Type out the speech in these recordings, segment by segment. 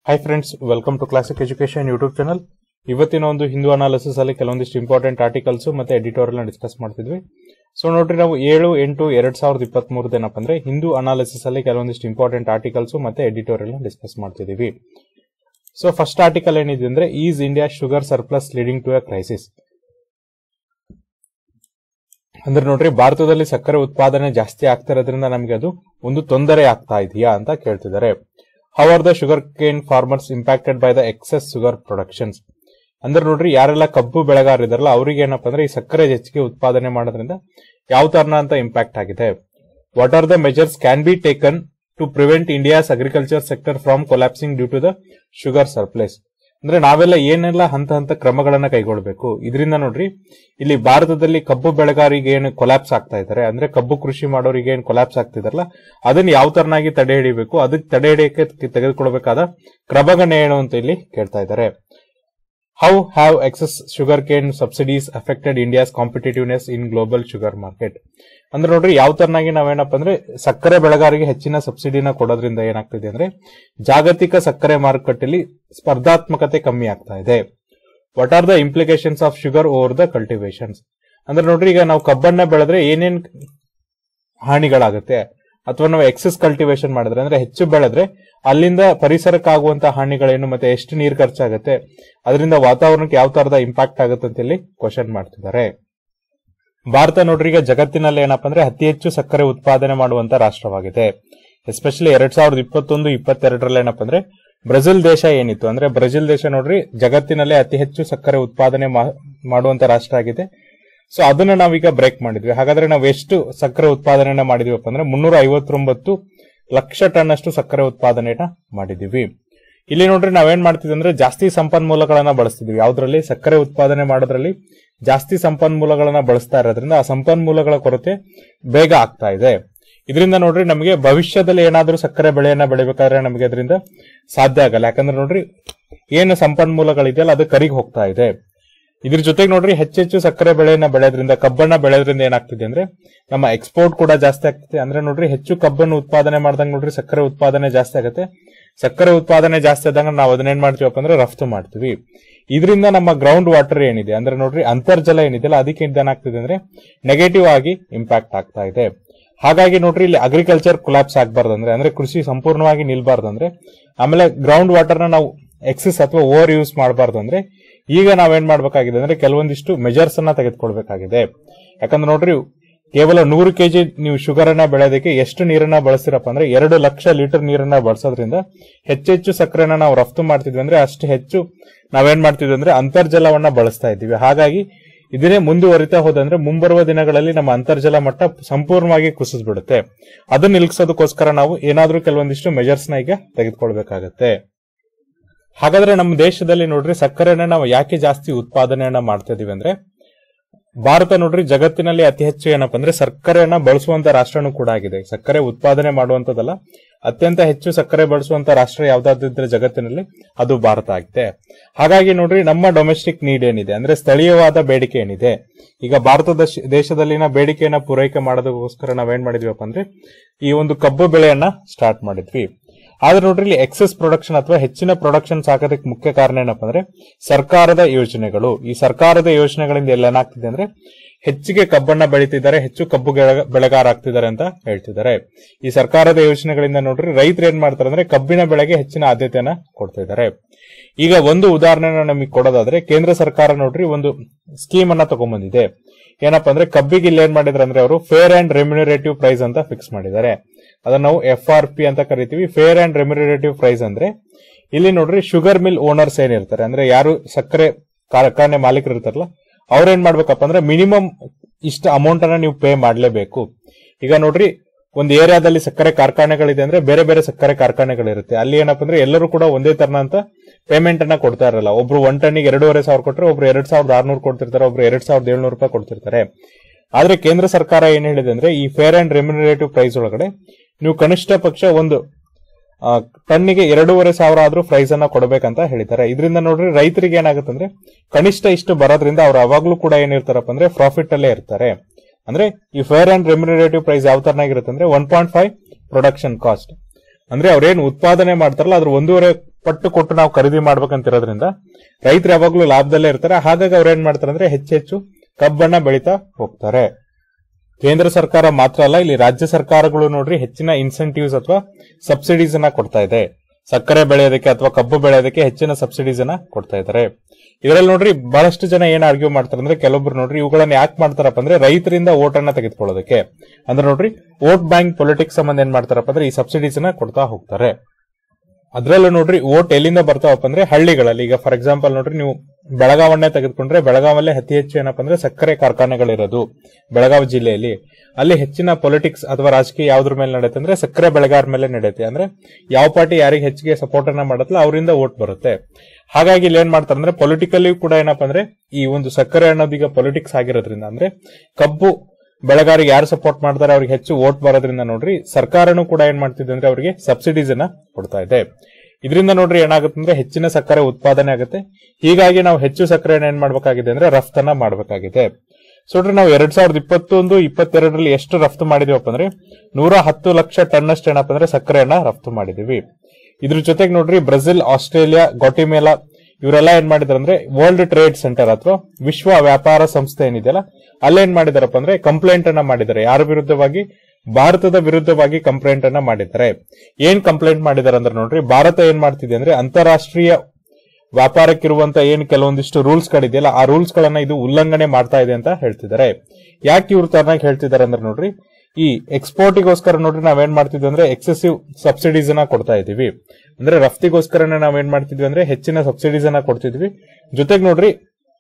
hi friends welcome to classic education YouTube channel ಇವತ್ತಿನ ಒಂದು Hindu analysis ಅಲ್ಲಿ ಕೆಲವೊಂದಿಷ್ಟು ಇಂಪಾರ್ಟೆಂಟ್ ಆರ್ಟಿಕಲ್ಸ್ ಮತ್ತೆ ಎಡಿಟೋರಿಯಲ್ ಡಿಸ್ಕಸ್ ಮಾಡ್ತಿದ್ವಿ ಸೊ ನೋಡ್ರಿ ನಾವು ಏಳು ಎಂಟು ಎರಡ್ ಸಾವಿರದ ಇಪ್ಪತ್ತ್ ಏನಪ್ಪ ಅಂದ್ರೆ ಹಿಂದೂ ಅನಾಲಿಸಿಸ್ ಅಲ್ಲಿ ಕೆಲವೊಂದಿಷ್ಟು ಇಂಪಾರ್ಟೆಂಟ್ ಆರ್ಟಿಕಲ್ಸ್ ಮತ್ತೆ ಎಡಿಟೋರಿಯಲ್ ಡಿಸ್ಕಸ್ ಮಾಡ್ತಿದೀವಿ ಸೊ ಫಸ್ಟ್ ಆರ್ಟಿಕಲ್ ಏನಿದೆ ಅಂದ್ರೆ is India sugar surplus leading to a crisis ಅಂದ್ರೆ ನೋಡ್ರಿ ಭಾರತದಲ್ಲಿ ಸಕ್ಕರೆ ಉತ್ಪಾದನೆ ಜಾಸ್ತಿ ಆಗ್ತಾ ಇರೋದ್ರಿಂದ ನಮಗೆ ಅದು ಒಂದು ತೊಂದರೆ ಆಗ್ತಾ ಇದೆಯಾ ಅಂತ ಕೇಳ್ತಿದ್ದಾರೆ how are the sugar cane farmers impacted by the excess sugar productions ಅಂದ್ರೆ ನೋಡ್ರಿ ಯಾರೆಲ್ಲ ಕಬ್ಬು ಬೆಳೆಗಾರ ಇದಾರಲ್ಲ ಅವ್ರಿಗೆ ಏನಪ್ಪಾ ಅಂದ್ರೆ ಈ ಸಕ್ಕರೆ ಹೆಚ್ಚಿಗೆ ಉತ್ಪಾದನೆ ಮಾಡೋದ್ರಿಂದ ಯಾವ ತರನ ಅಂತ ಇಂಪ್ಯಾಕ್ಟ್ ಆಗಿದೆ what are the measures can be taken to prevent India's agriculture sector from collapsing due to the sugar surplus ಅಂದ್ರೆ ನಾವೆಲ್ಲ ಏನೆಲ್ಲ ಹಂತ ಹಂತ ಕ್ರಮಗಳನ್ನ ಕೈಗೊಳ್ಳಬೇಕು ಇದರಿಂದ ನೋಡ್ರಿ ಇಲ್ಲಿ ಭಾರತದಲ್ಲಿ ಕಬ್ಬು ಬೆಳೆಗಾರಿಗೆ ಏನು ಕೊಲಾಪ್ಸ್ ಆಗ್ತಾ ಇದ್ದಾರೆ ಅಂದ್ರೆ ಕಬ್ಬು ಕೃಷಿ ಮಾಡೋರಿಗೆ ಏನು ಕೊಲಾಪ್ಸ್ ಆಗ್ತಿದಾರಲ್ಲ ಅದನ್ನ ಯಾವ ತರನಾಗಿ ತಡೆ ಹಿಡಿಬೇಕು ಅದಕ್ಕೆ ತಡೆ ಹಿಡಿಯಕ್ಕೆ ತೆಗೆದುಕೊಳ್ಬೇಕಾದ ಕ್ರಮಗಳನ್ನ ಏನು ಅಂತ ಇಲ್ಲಿ ಕೇಳ್ತಾ ಇದ್ದಾರೆ how have excess sugar cane subsidies affected India's competitiveness in global sugar market ಅಂದ್ರೆ ನೋಡ್ರಿ ಯಾವ ತರನಾಗಿ ನಾವೇನಪ್ಪ ಅಂದ್ರೆ ಸಕ್ಕರೆ ಬೆಳೆಗಾರರಿಗೆ ಹೆಚ್ಚಿನ ಸಬ್ಸಿಡಿನ ಕೊಡೋದ್ರಿಂದ ಏನಾಗ್ತಿದೆ ಅಂದ್ರೆ ಜಾಗತಿಕ ಸಕ್ಕರೆ ಮಾರುಕಟ್ಟೆಯಲ್ಲಿ ಸ್ಪರ್ಧಾತ್ಮಕತೆ ಕಮ್ಮಿ ಆಗ್ತಾ ಇದೆ what are the implications of sugar over the cultivations ಅಂದ್ರೆ ನೋಡ್ರಿ ಈಗ ನಾವು ಕಬ್ಬನ್ನ ಬೆಳೆದ್ರೆ ಏನೇನ್ ಹಾನಿಗಳಾಗುತ್ತೆ ಅಥವಾ ನಾವು ಎಕ್ಸೆಸ್ ಕಲ್ಟಿವೇಶನ್ ಮಾಡಿದ್ರೆ ಅಂದ್ರೆ ಹೆಚ್ಚು ಬೆಳೆದ್ರೆ ಅಲ್ಲಿಂದ ಪರಿಸರಕ್ಕಾಗುವಂತ ಹಾನಿಗಳೇನು ಮತ್ತೆ ಎಷ್ಟು ನೀರು ಖರ್ಚಾಗುತ್ತೆ ಅದರಿಂದ ವಾತಾವರಣಕ್ಕೆ ಯಾವ ತರದ ಇಂಪ್ಯಾಕ್ಟ್ ಆಗುತ್ತೆ ಅಂತ ಇಲ್ಲಿ ಕ್ವಶನ್ ಮಾಡ್ತಿದ್ದಾರೆ ಭಾರತ ನೋಡ್ರಿ ಈಗ ಜಗತ್ತಿನಲ್ಲಿ ಏನಪ್ಪಾ ಅಂದ್ರೆ ಅತಿ ಹೆಚ್ಚು ಸಕ್ಕರೆ ಉತ್ಪಾದನೆ ಮಾಡುವಂತ ರಾಷ್ಟ್ರವಾಗಿದೆ ಎಸ್ಪೆಷಲಿ ಎರಡ್ ಸಾವಿರದ ಇಪ್ಪತ್ತೊಂದು ಇಪ್ಪತ್ತೆರಡರಲ್ಲಿ ಏನಪ್ಪಾ ಅಂದ್ರೆ ಬ್ರೆಜಿಲ್ ದೇಶ ಏನಿತ್ತು ಅಂದ್ರೆ ಬ್ರೆಜಿಲ್ ದೇಶ ನೋಡ್ರಿ ಜಗತ್ತಿನಲ್ಲೇ ಅತಿ ಹೆಚ್ಚು ಸಕ್ಕರೆ ಉತ್ಪಾದನೆ ಮಾಡುವಂತ ರಾಷ್ಟ್ರ ಆಗಿದೆ ಸೊ ಅದನ್ನ ನಾವೀಗ ಬ್ರೇಕ್ ಮಾಡಿದ್ವಿ ಹಾಗಾದ್ರೆ ನಾವು ಎಷ್ಟು ಸಕ್ಕರೆ ಉತ್ಪಾದನೆ ಮಾಡಿದೀವಪ್ಪ ಅಂದ್ರೆ ಮುನ್ನೂರ ಐವತ್ತೊಂಬತ್ತು ಲಕ್ಷ ಟನ್ ಅಷ್ಟು ಸಕ್ಕರೆ ಉತ್ಪಾದನೆನ ಮಾಡಿದೀವಿ ಇಲ್ಲಿ ನೋಡ್ರಿ ನಾವೇನ್ ಮಾಡ್ತಿದ್ವಿ ಅಂದ್ರೆ ಜಾಸ್ತಿ ಸಂಪನ್ಮೂಲಗಳನ್ನ ಬಳಸ್ತಿದ್ವಿ ಯಾವ್ದ್ರಲ್ಲಿ ಸಕ್ಕರೆ ಉತ್ಪಾದನೆ ಮಾಡೋದ್ರಲ್ಲಿ ಜಾಸ್ತಿ ಸಂಪನ್ಮೂಲಗಳನ್ನ ಬಳಸ್ತಾ ಇರೋದ್ರಿಂದ ಆ ಸಂಪನ್ಮೂಲಗಳ ಕೊರತೆ ಬೇಗ ಆಗ್ತಾ ಇದೆ ಇದರಿಂದ ನೋಡ್ರಿ ನಮಗೆ ಭವಿಷ್ಯದಲ್ಲಿ ಏನಾದ್ರೂ ಸಕ್ಕರೆ ಬೆಳೆಯನ್ನ ಬೆಳಿಬೇಕಾದ್ರೆ ನಮಗೆ ಅದರಿಂದ ಸಾಧ್ಯ ಆಗಲ್ಲ ಯಾಕಂದ್ರೆ ನೋಡ್ರಿ ಏನು ಸಂಪನ್ಮೂಲಗಳಿದೆಯಲ್ಲ ಅದು ಕರಿಗೆ ಹೋಗ್ತಾ ಇದೆ ಇದ್ರ ಜೊತೆಗೆ ನೋಡ್ರಿ ಹೆಚ್ಚೆಚ್ಚು ಸಕ್ಕರೆ ಬೆಳೆಯನ್ನ ಬೆಳೆಯೋದ್ರಿಂದ ಕಬ್ಬನ್ನ ಬೆಳೆಯೋದ್ರಿಂದ ಏನಾಗ್ತಿದೆ ಅಂದ್ರೆ ನಮ್ಮ ಎಕ್ಸ್ಪೋರ್ಟ್ ಕೂಡ ಜಾಸ್ತಿ ಆಗ್ತಿದೆ ಅಂದ್ರೆ ನೋಡ್ರಿ ಹೆಚ್ಚು ಕಬ್ಬನ್ನು ಉತ್ಪಾದನೆ ಮಾಡ್ದಂಗ ನೋಡ್ರಿ ಸಕ್ಕರೆ ಉತ್ಪಾದನೆ ಜಾಸ್ತಿ ಆಗುತ್ತೆ ಸಕ್ಕರೆ ಉತ್ಪಾದನೆ ಜಾಸ್ತಿ ಆದಂಗ ನಾವು ಅದನ್ನೇನ್ ಮಾಡ್ತೀವಪ್ಪ ಅಂದ್ರೆ ರಫ್ತು ಮಾಡ್ತೀವಿ ಇದರಿಂದ ನಮ್ಮ ಗ್ರೌಂಡ್ ವಾಟರ್ ಏನಿದೆ ಅಂದ್ರೆ ನೋಡ್ರಿ ಅಂತರ್ಜಲ ಏನಿದೆಯಲ್ಲ ಅದಕ್ಕೆ ಏನಾಗ್ತಿದೆ ಅಂದ್ರೆ ನೆಗೆಟಿವ್ ಆಗಿ ಇಂಪ್ಯಾಕ್ಟ್ ಆಗ್ತಾ ಇದೆ ಹಾಗಾಗಿ ನೋಡ್ರಿ ಇಲ್ಲಿ ಅಗ್ರಿಕಲ್ಚರ್ ಕೊಲಾಪ್ಸ್ ಆಗಬಾರ್ದು ಅಂದ್ರೆ ಅಂದ್ರೆ ಕೃಷಿ ಸಂಪೂರ್ಣವಾಗಿ ನಿಲ್ಬಾರ್ದು ಅಂದ್ರೆ ಆಮೇಲೆ ಗ್ರೌಂಡ್ ವಾಟರ್ ನ ನಾವು ಎಕ್ಸಸ್ ಅಥವಾ ಓವರ್ ಯೂಸ್ ಮಾಡಬಾರ್ದು ಅಂದ್ರೆ ಈಗ ನಾವೇನ್ ಮಾಡ್ಬೇಕಾಗಿದೆ ಅಂದ್ರೆ ಕೆಲವೊಂದಿಷ್ಟು ಮೆಜರ್ಸ್ ಅನ್ನ ತೆಗೆದುಕೊಳ್ಬೇಕಾಗಿದೆ ಯಾಕಂದ್ರೆ ನೋಡ್ರಿ ಕೇವಲ ನೂರು ಕೆಜಿ ನೀವು ಶುಗರ್ ಅನ್ನ ಬೆಳೆಯೋದಕ್ಕೆ ಎಷ್ಟು ನೀರನ್ನ ಬಳಸ್ತಿರಪ್ಪ ಅಂದ್ರೆ ಎರಡು ಲಕ್ಷ ಲೀಟರ್ ನೀರನ್ನ ಬಳಸೋದ್ರಿಂದ ಹೆಚ್ಚೆಚ್ಚು ಸಕ್ಕರೆನ ನಾವು ರಫ್ತು ಮಾಡ್ತಿದ್ವಿ ಅಂದ್ರೆ ಅಷ್ಟು ಹೆಚ್ಚು ನಾವೇನ್ ಮಾಡ್ತಿದ್ವಿ ಅಂದ್ರೆ ಅಂತರ್ಜಲವನ್ನ ಬಳಸ್ತಾ ಇದ್ದೀವಿ ಹಾಗಾಗಿ ಇದನ್ನೇ ಮುಂದುವರಿತಾ ಹೋದಂದ್ರೆ ಮುಂಬರುವ ದಿನಗಳಲ್ಲಿ ನಮ್ಮ ಅಂತರ್ಜಲ ಮಟ್ಟ ಸಂಪೂರ್ಣವಾಗಿ ಕುಸಿದ್ಬಿಡುತ್ತೆ ಅದನ್ನ ನಿಲ್ಸೋದಕ್ಕೋಸ್ಕರ ನಾವು ಏನಾದ್ರೂ ಕೆಲವೊಂದಿಷ್ಟು ಮೆಜರ್ಸ್ ನ ಈಗ ತೆಗೆದುಕೊಳ್ಬೇಕಾಗತ್ತೆ ಹಾಗಾದ್ರೆ ನಮ್ಮ ದೇಶದಲ್ಲಿ ನೋಡ್ರಿ ಸಕ್ಕರೆನ ನಾವು ಯಾಕೆ ಜಾಸ್ತಿ ಉತ್ಪಾದನೆಯನ್ನ ಮಾಡ್ತಾ ಇದೀವಿ ಅಂದ್ರೆ ಭಾರತ ನೋಡ್ರಿ ಜಗತ್ತಿನಲ್ಲಿ ಅತಿ ಹೆಚ್ಚು ಏನಪ್ಪಾ ಅಂದ್ರೆ ಸಕ್ಕರೆಯನ್ನ ಬಳಸುವಂತ ರಾಷ್ಟ್ರನೂ ಕೂಡ ಆಗಿದೆ ಸಕ್ಕರೆ ಉತ್ಪಾದನೆ ಮಾಡುವಂತದಲ್ಲ ಅತ್ಯಂತ ಹೆಚ್ಚು ಸಕ್ಕರೆ ಬಳಸುವಂತ ರಾಷ್ಟ್ರ ಯಾವ್ದಾದ್ರೆ ಜಗತ್ತಿನಲ್ಲಿ ಅದು ಭಾರತ ಆಗಿದೆ ಹಾಗಾಗಿ ನೋಡ್ರಿ ನಮ್ಮ ಡೊಮೆಸ್ಟಿಕ್ ನೀಡ್ ಏನಿದೆ ಅಂದ್ರೆ ಸ್ಥಳೀಯವಾದ ಬೇಡಿಕೆ ಏನಿದೆ ಈಗ ಭಾರತದ ದೇಶದಲ್ಲಿನ ಬೇಡಿಕೆಯನ್ನ ಪೂರೈಕೆ ಮಾಡೋದಕ್ಕೋಸ್ಕರ ನಾವೇನ್ ಮಾಡಿದ್ವಿಪ್ಪ ಅಂದ್ರೆ ಈ ಒಂದು ಕಬ್ಬು ಬೆಳೆಯನ್ನ ಸ್ಟಾರ್ಟ್ ಮಾಡಿದ್ವಿ ಆದ್ರೆ ನೋಡ್ರಿ ಇಲ್ಲಿ ಎಕ್ಸೆಸ್ ಪ್ರೊಡಕ್ಷನ್ ಅಥವಾ ಹೆಚ್ಚಿನ ಪ್ರೊಡಕ್ಷನ್ ಸಾಕೋದಕ್ಕೆ ಮುಖ್ಯ ಕಾರಣ ಏನಪ್ಪಾ ಅಂದ್ರೆ ಸರ್ಕಾರದ ಯೋಜನೆಗಳು ಈ ಸರ್ಕಾರದ ಯೋಜನೆಗಳಿಂದ ಎಲ್ಲ ಏನಾಗ್ತಿದೆ ಅಂದ್ರೆ ಹೆಚ್ಚಿಗೆ ಕಬ್ಬನ್ನ ಬೆಳೀತಿದ್ದಾರೆ ಹೆಚ್ಚು ಕಬ್ಬು ಬೆಳೆಗಾರ ಆಗ್ತಿದ್ದಾರೆ ಅಂತ ಹೇಳ್ತಿದ್ದಾರೆ ಈ ಸರ್ಕಾರದ ಯೋಜನೆಗಳಿಂದ ನೋಡ್ರಿ ರೈತರು ಏನ್ ಮಾಡ್ತಾರೆ ಅಂದ್ರೆ ಕಬ್ಬಿನ ಬೆಳೆಗೆ ಹೆಚ್ಚಿನ ಆದ್ಯತೆಯನ್ನ ಕೊಡ್ತಾ ಇದ್ದಾರೆ ಈಗ ಒಂದು ಉದಾಹರಣೆನ ನಮಗೆ ಕೊಡೋದಾದ್ರೆ ಕೇಂದ್ರ ಸರ್ಕಾರ ನೋಡ್ರಿ ಒಂದು ಸ್ಕೀಮ್ ಅನ್ನ ತಗೊಂಡ್ಬಂದಿದೆ ಏನಪ್ಪಾ ಅಂದ್ರೆ ಕಬ್ಬಿಗೆ ಇಲ್ಲಿ ಏನ್ ಮಾಡಿದ್ರೆ ಅಂದ್ರೆ ಅವರು ಫೇರ್ ಅಂಡ್ ರೆಮ್ಯುನರೇಟಿವ್ ಪ್ರೈಸ್ ಅಂತ ಫಿಕ್ಸ್ ಮಾಡಿದ್ದಾರೆ ಅದನ್ನ ನಾವು ಎಫ್ ಆರ್ ಪಿ ಅಂತ ಕರಿತೀವಿ ಫೇರ್ ಅಂಡ್ ರೆಮ್ಯುನರೇಟಿವ್ ಪ್ರೈಸ್ ಅಂದ್ರೆ ಇಲ್ಲಿ ನೋಡ್ರಿ ಶುಗರ್ ಮಿಲ್ ಓನರ್ಸ್ ಏನಿರ್ತಾರೆ ಅಂದ್ರೆ ಯಾರು ಸಕ್ಕರೆ ಕಾರ್ಖಾನೆ ಮಾಲೀಕರು ಇರ್ತಾರಲ್ಲ ಅವ್ರೇನ್ ಮಾಡ್ಬೇಕಪ್ಪ ಅಂದ್ರೆ ಮಿನಿಮಮ್ ಇಷ್ಟ ಅಮೌಂಟ್ ಅನ್ನ ನೀವು ಪೇ ಮಾಡಲೇಬೇಕು ಈಗ ನೋಡ್ರಿ ಒಂದು ಏರಿಯಾದಲ್ಲಿ ಸಕ್ಕರೆ ಕಾರ್ಖಾನೆಗಳಿದೆ ಅಂದ್ರೆ ಬೇರೆ ಬೇರೆ ಸಕ್ಕರೆ ಕಾರ್ಖಾನೆಗಳಿರುತ್ತೆ ಅಲ್ಲಿ ಏನಪ್ಪ ಅಂದ್ರೆ ಎಲ್ಲರೂ ಕೂಡ ಒಂದೇ ತರನಂತ ಪೇಮೆಂಟ್ ಅನ್ನ ಕೊಡ್ತಾ ಇರಲ್ಲ ಒಬ್ರು ಒನ್ ಟನ್ನಿಗೆ ಎರಡೂವರೆ ಸಾವಿರ ಕೊಟ್ಟರೆ ಒಬ್ರು ಎರಡ್ ಸಾವಿರದ ಆರ್ನೂರು ಕೊಡ್ತಿರ್ತಾರೆ ಒಬ್ರು ಎರಡ್ ಸಾವಿರದ ಏಳ್ನೂರು ರೂಪಾಯಿ ಕೊಡ್ತಿರ್ತಾರೆ ಆದ್ರೆ ಕೇಂದ್ರ ಸರ್ಕಾರ ಏನ್ ಹೇಳಿದೆ ಅಂದ್ರೆ ಈ ಫೇರ್ ಅಂಡ್ ರೆಮ್ಯುನರೇಟಿವ್ ಪ್ರೈಸ್ ಒಳಗಡೆ ನೀವು ಕನಿಷ್ಠ ಪಕ್ಷ ಒಂದು ಟನ್ನಿಗೆ ಎರಡೂವರೆ ಸಾವಿರ ಆದ್ರೂ ಪ್ರೈಸ್ ಅನ್ನ ಕೊಡಬೇಕಂತ ಹೇಳಿದ್ದಾರೆ ಇದರಿಂದ ನೋಡ್ರಿ ರೈತರಿಗೆ ಏನಾಗುತ್ತೆ ಅಂದ್ರೆ ಕನಿಷ್ಠ ಇಷ್ಟು ಬರೋದ್ರಿಂದ ಅವ್ರು ಅವಾಗ್ಲೂ ಕೂಡ ಏನಿರ್ತಾರಪ್ಪ ಅಂದ್ರೆ ಪ್ರಾಫಿಟ್ ಅಲ್ಲೇ ಇರ್ತಾರೆ ಅಂದ್ರೆ ಈ ಫೇರ್ ಅಂಡ್ ರೆಮ್ಯುನರೇಟಿವ್ ಪ್ರೈಸ್ ಯಾವ ತರನಾಗಿರುತ್ತೆ ಅಂದ್ರೆ one point five production cost ಅಂದ್ರೆ ಅವ್ರೇನು ಉತ್ಪಾದನೆ ಮಾಡ್ತಾರಲ್ಲ ಅದ್ರ ಒಂದೂವರೆ ಪಟ್ಟು ಕೊಟ್ಟು ನಾವು ಖರೀದಿ ಮಾಡ್ಬೇಕಂತಿರೋದ್ರಿಂದ ರೈತರು ಯಾವಾಗ್ಲೂ ಲಾಭದಲ್ಲೇ ಇರ್ತಾರೆ ಹಾಗಾಗಿ ಅವ್ರು ಏನ್ ಮಾಡ್ತಾರೆ ಅಂದ್ರೆ ಹೆಚ್ಚು ಹೆಚ್ಚು ಕಬ್ಬನ್ನ ಬೆಳೀತಾ ಹೋಗ್ತಾರೆ ಕೇಂದ್ರ ಸರ್ಕಾರ ಮಾತ್ರ ಅಲ್ಲ ಇಲ್ಲಿ ರಾಜ್ಯ ಸರ್ಕಾರಗಳು ನೋಡ್ರಿ ಹೆಚ್ಚಿನ ಇನ್ಸೆಂಟಿವ್ಸ್ ಅಥವಾ ಸಬ್ಸಿಡೀಸ್ ಅನ್ನ ಕೊಡ್ತಾ ಇದೆ ಸಕ್ಕರೆ ಬೆಳೆಯೋದಕ್ಕೆ ಅಥವಾ ಕಬ್ಬು ಬೆಳೆಯೋದಕ್ಕೆ ಹೆಚ್ಚಿನ ಸಬ್ಸಿಡೀಸ್ ಅನ್ನ ಕೊಡ್ತಾ ಇದ್ದಾರೆ ಇದರಲ್ಲಿ ನೋಡ್ರಿ ಬಹಳಷ್ಟು ಜನ ಏನ್ ಆರ್ಗ್ಯೂ ಮಾಡ್ತಾರೆ ಅಂದ್ರೆ ಕೆಲವೊಬ್ರು ನೋಡ್ರಿ ಇವುಗಳನ್ನ ಯಾಕೆ ಮಾಡ್ತಾರಪ್ಪ ಅಂದ್ರೆ ರೈತರಿಂದ ಓಟ್ ಅನ್ನ ತೆಗೆದುಕೊಳ್ಳೋದಕ್ಕೆ ಅಂದ್ರೆ ನೋಡ್ರಿ ವೋಟ್ ಬ್ಯಾಂಕ್ ಪೊಲಿಟಿಕ್ಸ್ ಸಂಬಂಧ ಏನ್ ಮಾಡ್ತಾರಪ್ಪ ಅಂದ್ರೆ ಈ ಸಬ್ಸಿಡೀಸ್ ನ ಕೊಡ್ತಾ ಹೋಗ್ತಾರೆ ಅದ್ರಲ್ಲೂ ನೋಡ್ರಿ ಓಟ್ ಎಲ್ಲಿಂದ ಬರ್ತಾವಪ್ಪ ಅಂದ್ರೆ ಹಳ್ಳಿಗಳಲ್ಲಿ ಈಗ ಫಾರ್ ಎಕ್ಸಾಂಪಲ್ ನೋಡ್ರಿ ನೀವು ಬೆಳಗಾವನ್ನೇ ತೆಗೆದುಕೊಂಡ್ರೆ ಬೆಳಗಾವಲ್ಲೇ ಅತಿ ಹೆಚ್ಚು ಏನಪ್ಪ ಅಂದ್ರೆ ಸಕ್ಕರೆ ಕಾರ್ಖಾನೆಗಳಿರೋದು ಬೆಳಗಾವಿ ಜಿಲ್ಲೆಯಲ್ಲಿ ಅಲ್ಲಿ ಹೆಚ್ಚಿನ ಪೊಲಿಟಿಕ್ಸ್ ಅಥವಾ ರಾಜಕೀಯ ಯಾವ್ದ್ರ ಮೇಲೆ ನಡೆಯುತ್ತೆ ಅಂದ್ರೆ ಸಕ್ಕರೆ ಬೆಳೆಗಾರ ಮೇಲೆ ನಡೆಯುತ್ತೆ ಅಂದ್ರೆ ಯಾವ ಪಾರ್ಟಿ ಯಾರಿಗೆ ಹೆಚ್ಚಿಗೆ ಸಪೋರ್ಟ್ ಅನ್ನ ಮಾಡತ್ತಲ್ಲ ಅವರಿಂದ ಓಟ್ ಬರುತ್ತೆ ಹಾಗಾಗಿ ಇಲ್ಲಿ ಏನ್ ಮಾಡ್ತಾರೆ ಅಂದ್ರೆ ಪೊಲಿಟಿಕಲಿ ಕೂಡ ಏನಪ್ಪ ಅಂದ್ರೆ ಈ ಒಂದು ಸಕ್ಕರೆ ಅನ್ನೋದೀಗ ಪೊಲಿಟಿಕ್ಸ್ ಆಗಿರೋದ್ರಿಂದ ಅಂದ್ರೆ ಕಬ್ಬು ಬೆಳೆಗಾರಿಗೆ ಯಾರು ಸಪೋರ್ಟ್ ಮಾಡ್ತಾರೆ ಅವ್ರಿಗೆ ಹೆಚ್ಚು ವೋಟ್ ಬರೋದ್ರಿಂದ ನೋಡ್ರಿ ಸರ್ಕಾರನು ಕೂಡ ಏನ್ ಮಾಡ್ತಿದೆ ಅಂದ್ರೆ ಅವರಿಗೆ ಸಬ್ಸಿಡೀಸ್ ಅನ್ನ ಕೊಡ್ತಾ ಇದೆ ಇದರಿಂದ ನೋಡ್ರಿ ಏನಾಗುತ್ತೆ ಅಂದ್ರೆ ಹೆಚ್ಚಿನ ಸಕ್ಕರೆ ಉತ್ಪಾದನೆ ಆಗುತ್ತೆ ಹೀಗಾಗಿ ನಾವು ಹೆಚ್ಚು ಸಕ್ಕರೆನ ಏನ್ ಮಾಡ್ಬೇಕಾಗಿದೆ ಅಂದ್ರೆ ರಫ್ತನ್ನ ಮಾಡ್ಬೇಕಾಗಿದೆ ಸೊ ನೋಡ್ರಿ ನಾವು ಎರಡ್ ಸಾವಿರದ ಇಪ್ಪತ್ತೊಂದು ಇಪ್ಪತ್ತೆರಡರಲ್ಲಿ ಎಷ್ಟು ರಫ್ತು ಮಾಡಿದೀವಪ್ಪ ಅಂದ್ರೆ ನೂರ ಹತ್ತು ಲಕ್ಷ ಟನ್ ಅಷ್ಟು ಏನಪ್ಪ ಅಂದ್ರೆ ಸಕ್ಕರೆಯನ್ನ ರಫ್ತು ಮಾಡಿದೀವಿ ಇದ್ರ ಜೊತೆಗೆ ನೋಡ್ರಿ ಬ್ರೆಜಿಲ್ ಆಸ್ಟ್ರೇಲಿಯಾ ಗೊಟಿಮೇಲಾ ಇವರೆಲ್ಲ ಏನ್ ಮಾಡಿದಾರೆ ಅಂದ್ರೆ ವರ್ಲ್ಡ್ ಟ್ರೇಡ್ ಸೆಂಟರ್ ಅಥವಾ ವಿಶ್ವ ವ್ಯಾಪಾರ ಸಂಸ್ಥೆ ಏನಿದೆಯಲ್ಲ ಅಲ್ಲೇನ್ ಮಾಡಿದಾರಪ್ಪ ಅಂದ್ರೆ ಕಂಪ್ಲೇಂಟ್ ಅನ್ನ ಮಾಡಿದ್ದಾರೆ ಯಾರ ವಿರುದ್ಧವಾಗಿ ಭಾರತದ ವಿರುದ್ಧವಾಗಿ ಕಂಪ್ಲೇಂಟ್ ಅನ್ನ ಮಾಡಿದ್ದಾರೆ ಏನ್ ಕಂಪ್ಲೇಂಟ್ ಮಾಡಿದ್ದಾರೆ ಅಂದ್ರೆ ನೋಡ್ರಿ ಭಾರತ ಏನ್ ಮಾಡ್ತಿದೆ ಅಂದ್ರೆ ಅಂತಾರಾಷ್ಟ್ರೀಯ ವ್ಯಾಪಾರಕ್ಕಿರುವಂತ ಏನ್ ಕೆಲವೊಂದಿಷ್ಟು ರೂಲ್ಸ್ ಗಳಿದೆಯಲ್ಲ ಆ ರೂಲ್ಸ್ ಗಳನ್ನ ಇದು ಉಲ್ಲಂಘನೆ ಮಾಡ್ತಾ ಇದೆ ಅಂತ ಹೇಳ್ತಿದ್ದಾರೆ ಯಾಕೆ ಇವ್ರು ತರನಾಗಿ ಹೇಳ್ತಿದ್ದಾರೆ ಅಂದ್ರೆ ನೋಡ್ರಿ ಈ ಎಕ್ಸ್ಪೋರ್ಟಿಗೋಸ್ಕರ ನೋಡ್ರಿ ನಾವೇನ್ ಮಾಡ್ತಿದ್ವಿ ಅಂದ್ರೆ ಎಕ್ಸೆಸಿವ್ ಸಬ್ಸಿಡೀಸ್ ಅನ್ನ ಕೊಡ್ತಾ ಇದೀವಿ ಅಂದ್ರೆ ರಫ್ತಿಗೋಸ್ಕರನೇ ನಾವೇನ್ ಮಾಡ್ತಿದ್ವಿ ಅಂದ್ರೆ ಹೆಚ್ಚಿನ ಸಬ್ಸಿಡೀಸ್ ಅನ್ನ ಕೊಡ್ತಿದ್ವಿ ಜೊತೆಗೆ ನೋಡ್ರಿ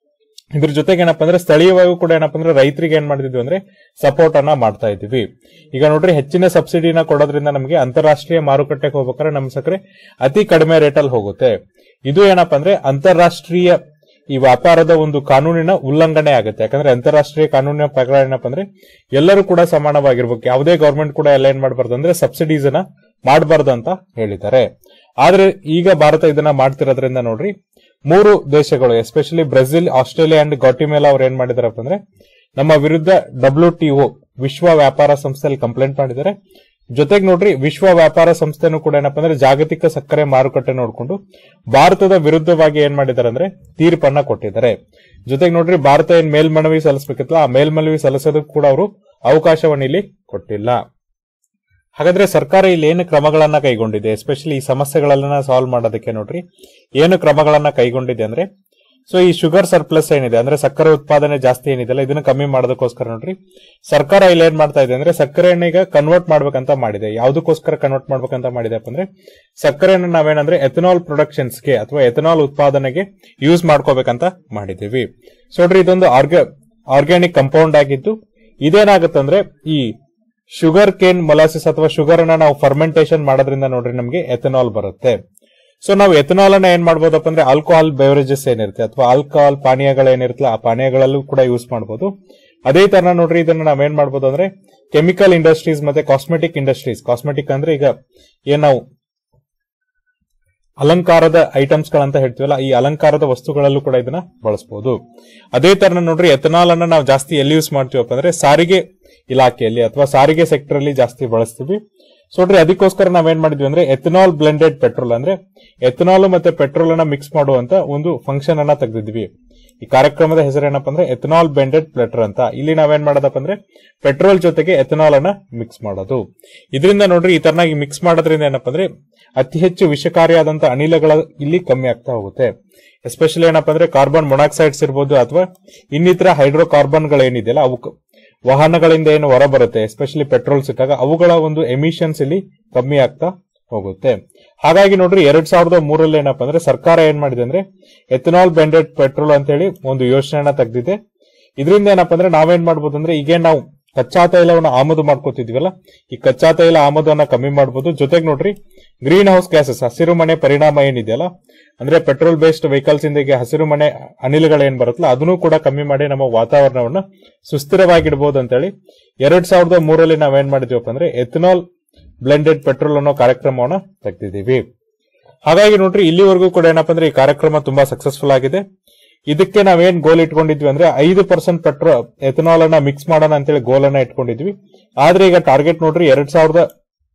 ಇದ್ರ ಜೊತೆಗೆ ಏನಪ್ಪಾ ಅಂದ್ರೆ ಸ್ಥಳೀಯವಾಗಿ ಕೂಡ ಏನಪ್ಪಾ ಅಂದ್ರೆ ರೈತರಿಗೆ ಏನ್ ಮಾಡ್ತಿದ್ವಿ ಅಂದ್ರೆ ಸಪೋರ್ಟ್ ಅನ್ನ ಮಾಡ್ತಾ ಇದೀವಿ ಈಗ ನೋಡ್ರಿ ಹೆಚ್ಚಿನ ಸಬ್ಸಿಡಿನ ಕೊಡೋದ್ರಿಂದ ನಮಗೆ ಅಂತಾರಾಷ್ಟ್ರೀಯ ಮಾರುಕಟ್ಟೆಗೆ ಹೋಗ್ಬೇಕಾದ್ರೆ ನಮ್ಮ ಸಕ್ಕರೆ ಅತಿ ಕಡಿಮೆ ರೇಟ್ ಅಲ್ಲಿ ಹೋಗುತ್ತೆ ಇದು ಏನಪ್ಪಾ ಅಂದ್ರೆ ಅಂತಾರಾಷ್ಟ್ರೀಯ ಈ ವ್ಯಾಪಾರದ ಒಂದು ಕಾನೂನಿನ ಉಲ್ಲಂಘನೆ ಆಗುತ್ತೆ ಯಾಕಂದ್ರೆ ಅಂತಾರಾಷ್ಟ್ರೀಯ ಕಾನೂನಿನ ಪ್ರಕಾರ ಏನಪ್ಪಾ ಅಂದ್ರೆ ಎಲ್ಲರೂ ಕೂಡ ಸಮಾನವಾಗಿರ್ಬೇಕು ಯಾವುದೇ ಗವರ್ಮೆಂಟ್ ಕೂಡ ಎಲ್ಲ ಏನ್ ಮಾಡಬಾರ್ದು ಅಂದ್ರೆ ಸಬ್ಸಿಡೀಸ್ ಅನ್ನ ಮಾಡಬಾರ್ದು ಅಂತ ಹೇಳಿದ್ದಾರೆ ಆದ್ರೆ ಈಗ ಭಾರತ ಇದನ್ನ ಮಾಡ್ತಿರೋದ್ರಿಂದ ನೋಡ್ರಿ ಮೂರು ದೇಶಗಳು especially Brazil Australia and Guatemala ಅವ್ರು ಏನ್ ಮಾಡಿದಾರಪ್ಪ ಅಂದ್ರೆ ನಮ್ಮ ವಿರುದ್ಧ ಡಬ್ಲ್ಯೂ ಟಿಒ ವಿಶ್ವ ವ್ಯಾಪಾರ ಸಂಸ್ಥೆಯಲ್ಲಿ ಕಂಪ್ಲೇಂಟ್ ಮಾಡಿದ್ದಾರೆ ಜೊತೆಗೆ ನೋಡ್ರಿ ವಿಶ್ವ ವ್ಯಾಪಾರ ಸಂಸ್ಥೆನೂ ಕೂಡ ಏನಪ್ಪಾ ಅಂದ್ರೆ ಜಾಗತಿಕ ಸಕ್ಕರೆ ಮಾರುಕಟ್ಟೆ ನೋಡ್ಕೊಂಡು ಭಾರತದ ವಿರುದ್ಧವಾಗಿ ಏನ್ ಮಾಡಿದ್ದಾರೆ ಅಂದ್ರೆ ತೀರ್ಪನ್ನ ಕೊಟ್ಟಿದ್ದಾರೆ ಜೊತೆಗೆ ನೋಡ್ರಿ ಭಾರತ ಏನ್ ಮೇಲ್ಮನವಿ ಸಲ್ಲಿಸಬೇಕಿತ್ತಲ್ಲ ಆ ಮೇಲ್ಮನವಿ ಸಲ್ಲಿಸೋದಕ್ಕೂ ಕೂಡ ಅವರು ಅವಕಾಶವನ್ನು ಇಲ್ಲಿ ಕೊಟ್ಟಿಲ್ಲ ಹಾಗಾದ್ರೆ ಸರ್ಕಾರ ಇಲ್ಲಿ ಏನು ಕ್ರಮಗಳನ್ನ ಕೈಗೊಂಡಿದೆ ಎಸ್ಪೆಷಲಿ ಈ ಸಮಸ್ಯೆಗಳನ್ನ ಸಾಲ್ವ್ ಮಾಡೋದಕ್ಕೆ ನೋಡ್ರಿ ಏನು ಕ್ರಮಗಳನ್ನ ಕೈಗೊಂಡಿದೆ ಅಂದ್ರೆ ಸೊ ಈ ಶುಗರ್ ಸರ್ಪ್ಲಸ್ ಏನಿದೆ ಅಂದ್ರೆ ಸಕ್ಕರೆ ಉತ್ಪಾದನೆ ಜಾಸ್ತಿ ಏನಿದೆಲ್ಲ ಇದನ್ನ ಕಮ್ಮಿ ಮಾಡೋದಕ್ಕೋಸ್ಕರ ನೋಡ್ರಿ ಸರ್ಕಾರ ಇಲ್ಲಿ ಏನ್ ಮಾಡ್ತಾ ಇದೆ ಅಂದ್ರೆ ಸಕ್ಕರೆಯನ್ನ ಈಗ ಕನ್ವರ್ಟ್ ಮಾಡ್ಬೇಕಂತ ಮಾಡಿದೆ ಯಾವ್ದಕ್ಕೋಸ್ಕರ ಕನ್ವರ್ಟ್ ಮಾಡ್ಬೇಕಂತ ಮಾಡಿದೆ ಅಂದ್ರೆ ಸಕ್ಕರೆಯನ್ನ ನಾವೇನಂದ್ರೆ ಎಥನಾಲ್ ಪ್ರೊಡಕ್ಷನ್ಸ್ಗೆ ಅಥವಾ ಎಥನಾಲ್ ಉತ್ಪಾದನೆಗೆ ಯೂಸ್ ಮಾಡ್ಕೋಬೇಕಂತ ಮಾಡಿದೀವಿ ಸೊ ನೋಡ್ರಿ ಇದೊಂದು ಆರ್ಗ ಆರ್ಗ್ಯಾನಿಕ್ ಕಂಪೌಂಡ್ ಆಗಿದ್ದು ಇದೇನಾಗುತ್ತಂದ್ರೆ ಈ ಶುಗರ್ ಕೇನ್ ಮೊಲಾಸಿಸ್ ಅಥವಾ ಶುಗರ್ ಅನ್ನ ನಾವು ಫರ್ಮೆಂಟೇಶನ್ ಮಾಡೋದ್ರಿಂದ ನೋಡ್ರಿ ನಮಗೆ ಎಥನಾಲ್ ಬರುತ್ತೆ ಸೊ ನಾವು ಎಥನಾಲ್ ಅನ್ನ ಏನ್ ಮಾಡ್ಬೋದಪ್ಪ ಅಂದ್ರೆ ಆಲ್ಕೋಹಾಲ್ ಬೆವರೇಜಸ್ ಏನಿರುತ್ತೆ ಅಥವಾ ಆಲ್ಕೋಹಾಲ್ ಪಾನೀಯಗಳು ಏನಿರುತ್ತಲ್ಲ ಆ ಪಾನೀಯಗಳಲ್ಲೂ ಕೂಡ ಯೂಸ್ ಮಾಡಬಹುದು ಅದೇ ತರ ನೋಡ್ರಿ ಇದನ್ನ ನಾವೇನ್ ಮಾಡ್ಬೋದು ಅಂದ್ರೆ ಕೆಮಿಕಲ್ ಇಂಡಸ್ಟ್ರೀಸ್ ಮತ್ತೆ ಕಾಸ್ಮೆಟಿಕ್ ಇಂಡಸ್ಟ್ರೀಸ್ ಕಾಸ್ಮೆಟಿಕ್ ಅಂದ್ರೆ ಈಗ ಏನ್ ನಾವು ಅಲಂಕಾರದ ಐಟಮ್ಸ್ ಗಳಂತ ಹೇಳ್ತೀವಲ್ಲ ಈ ಅಲಂಕಾರದ ವಸ್ತುಗಳಲ್ಲೂ ಕೂಡ ಇದನ್ನ ಬಳಸಬಹುದು ಅದೇ ತರ ನೋಡ್ರಿ ಎಥನಾಲ್ ಅನ್ನ ನಾವು ಜಾಸ್ತಿ ಎಲ್ಲಿ ಯೂಸ್ ಮಾಡ್ತೀವಪ್ಪ ಅಂದ್ರೆ ಸಾರಿಗೆ ಇಲಾಖೆಯಲ್ಲಿ ಅಥವಾ ಸಾರಿಗೆ ಸೆಕ್ಟರ್ ಅಲ್ಲಿ ಜಾಸ್ತಿ ಬಳಸ್ತೀವಿ ಸೊ ನೋಡ್ರಿ ಅದಕ್ಕೋಸ್ಕರ ನಾವೇನ್ ಮಾಡಿದ್ವಿ ಅಂದ್ರೆ ಎಥನಾಲ್ ಬ್ಲೆಂಡೆಡ್ ಪೆಟ್ರೋಲ್ ಅಂದ್ರೆ ಎಥನಾಲ್ ಮತ್ತೆ ಪೆಟ್ರೋಲ್ ಅನ್ನ ಮಿಕ್ಸ್ ಮಾಡುವಂತ ಒಂದು ಫಂಕ್ಷನ್ ಅನ್ನ ತೆಗೆದಿದ್ವಿ ಈ ಕಾರ್ಯಕ್ರಮದ ಹೆಸರೇನಪ್ಪ ಅಂದ್ರೆ ಎಥನಾಲ್ ಬ್ಲೆಂಡೆಡ್ ಪ್ಲೆಟರ್ ಅಂತ ಇಲ್ಲಿ ನಾವೇನ್ ಮಾಡೋದಪ್ಪ ಅಂದ್ರೆ ಪೆಟ್ರೋಲ್ ಜೊತೆಗೆ ಎಥನಾಲ್ ಅನ್ನ ಮಿಕ್ಸ್ ಮಾಡೋದು ಇದರಿಂದ ನೋಡ್ರಿ ಈ ತರನಾಗಿ ಮಿಕ್ಸ್ ಮಾಡೋದ್ರಿಂದ ಏನಪ್ಪ ಅಂದ್ರೆ ಅತಿ ಹೆಚ್ಚು ವಿಷಕಾರಿಯಾದಂತ ಅನಿಲಗಳ ಇಲ್ಲಿ ಕಮ್ಮಿ ಆಗ್ತಾ ಹೋಗುತ್ತೆ ಎಸ್ಪೆಷಲಿ ಏನಪ್ಪ ಅಂದ್ರೆ ಕಾರ್ಬನ್ ಮೊನಾಕ್ಸೈಡ್ಸ್ ಇರ್ಬೋದು ಅಥವಾ ಇನ್ನಿತರ ಹೈಡ್ರೋಕಾರ್ಬನ್ ಗಳೇನಿದೆಯಲ್ಲ ಅವು ಕ- ವಾಹನಗಳಿಂದ ಏನು ಹೊರ ಬರುತ್ತೆ ಎಸ್ಪೆಷಲಿ ಪೆಟ್ರೋಲ್ ಸಿಕ್ಕಾಗ ಅವುಗಳ ಒಂದು ಎಮಿಷನ್ಸ್ ಇಲ್ಲಿ ಕಮ್ಮಿ ಆಗ್ತಾ ಹೋಗುತ್ತೆ ಹಾಗಾಗಿ ನೋಡ್ರಿ ಎರಡ್ ಸಾವಿರದ ಮೂರಲ್ಲಿ ಏನಪ್ಪಾ ಅಂದ್ರೆ ಸರ್ಕಾರ ಏನ್ ಮಾಡಿದೆ ಅಂದ್ರೆ ಎಥನಾಲ್ ಬೆಂಡೆಡ್ ಪೆಟ್ರೋಲ್ ಅಂತ ಹೇಳಿ ಒಂದು ಯೋಜನೆಯನ್ನ ತೆಗೆದಿದೆ ಇದರಿಂದ ಏನಪ್ಪಾ ಅಂದ್ರೆ ನಾವೇನ್ ಮಾಡ್ಬೋದು ಅಂದ್ರೆ ಈಗ ನಾವು ಕಚ್ಚಾ ತೈಲವನ್ನು ಆಮದು ಮಾಡ್ಕೋತಿದ್ವಲ್ಲ ಈ ಕಚ್ಚಾ ತೈಲ ಆಮದನ್ನ ಕಮ್ಮಿ ಮಾಡಬಹುದು ಜೊತೆಗೆ ನೋಡ್ರಿ ಗ್ರೀನ್ ಹೌಸ್ ಗ್ಯಾಸಸ್ ಹಸಿರು ಮನೆ ಪರಿಣಾಮ ಏನಿದೆಯಲ್ಲ ಅಂದ್ರೆ ಪೆಟ್ರೋಲ್ ಬೇಸ್ಡ್ ವೆಹಿಕಲ್ಸ್ ಇಂದ ಈಗ ಹಸಿರು ಮನೆ ಅನಿಲಗಳೇನ್ ಬರುತ್ತಲ್ಲ ಅದನ್ನು ಕೂಡ ಕಮ್ಮಿ ಮಾಡಿ ನಮ್ಮ ವಾತಾವರಣವನ್ನ ಸುಸ್ಥಿರವಾಗಿಡಬಹುದು ಅಂತೇಳಿ ಎರಡ್ ಸಾವಿರದ ಮೂರಲ್ಲಿ ನಾವೇನ್ ಮಾಡಿದ್ವಪ್ಪ ಅಂದ್ರೆ ಎಥನಾಲ್ ಬ್ಲೆಂಡೆಡ್ ಪೆಟ್ರೋಲ್ ಅನ್ನೋ ಕಾರ್ಯಕ್ರಮವನ್ನ ತೆಗೆದಿದ್ದೀವಿ ಹಾಗಾಗಿ ನೋಡ್ರಿ ಇಲ್ಲಿವರೆಗೂ ಕೂಡ ಏನಪ್ಪಾ ಅಂದ್ರೆ ಈ ಕಾರ್ಯಕ್ರಮ ತುಂಬಾ ಸಕ್ಸಸ್ಫುಲ್ ಆಗಿದೆ ಇದಕ್ಕೆ ನಾವೇನ್ ಗೋಲ್ ಇಟ್ಕೊಂಡಿದ್ವಿ ಅಂದ್ರೆ ಐದು ಪರ್ಸೆಂಟ್ ಪೆಟ್ರೋಲ್ ಎಥನಾಲ್ ಅನ್ನ ಮಿಕ್ಸ್ ಮಾಡೋಣ ಅಂತೇಳಿ ಗೋಲ್ ಅನ್ನ ಇಟ್ಕೊಂಡಿದ್ವಿ ಆದ್ರೆ ಈಗ ಟಾರ್ಗೆಟ್ ನೋಡ್ರಿ ಎರಡ್ ಸಾವಿರದ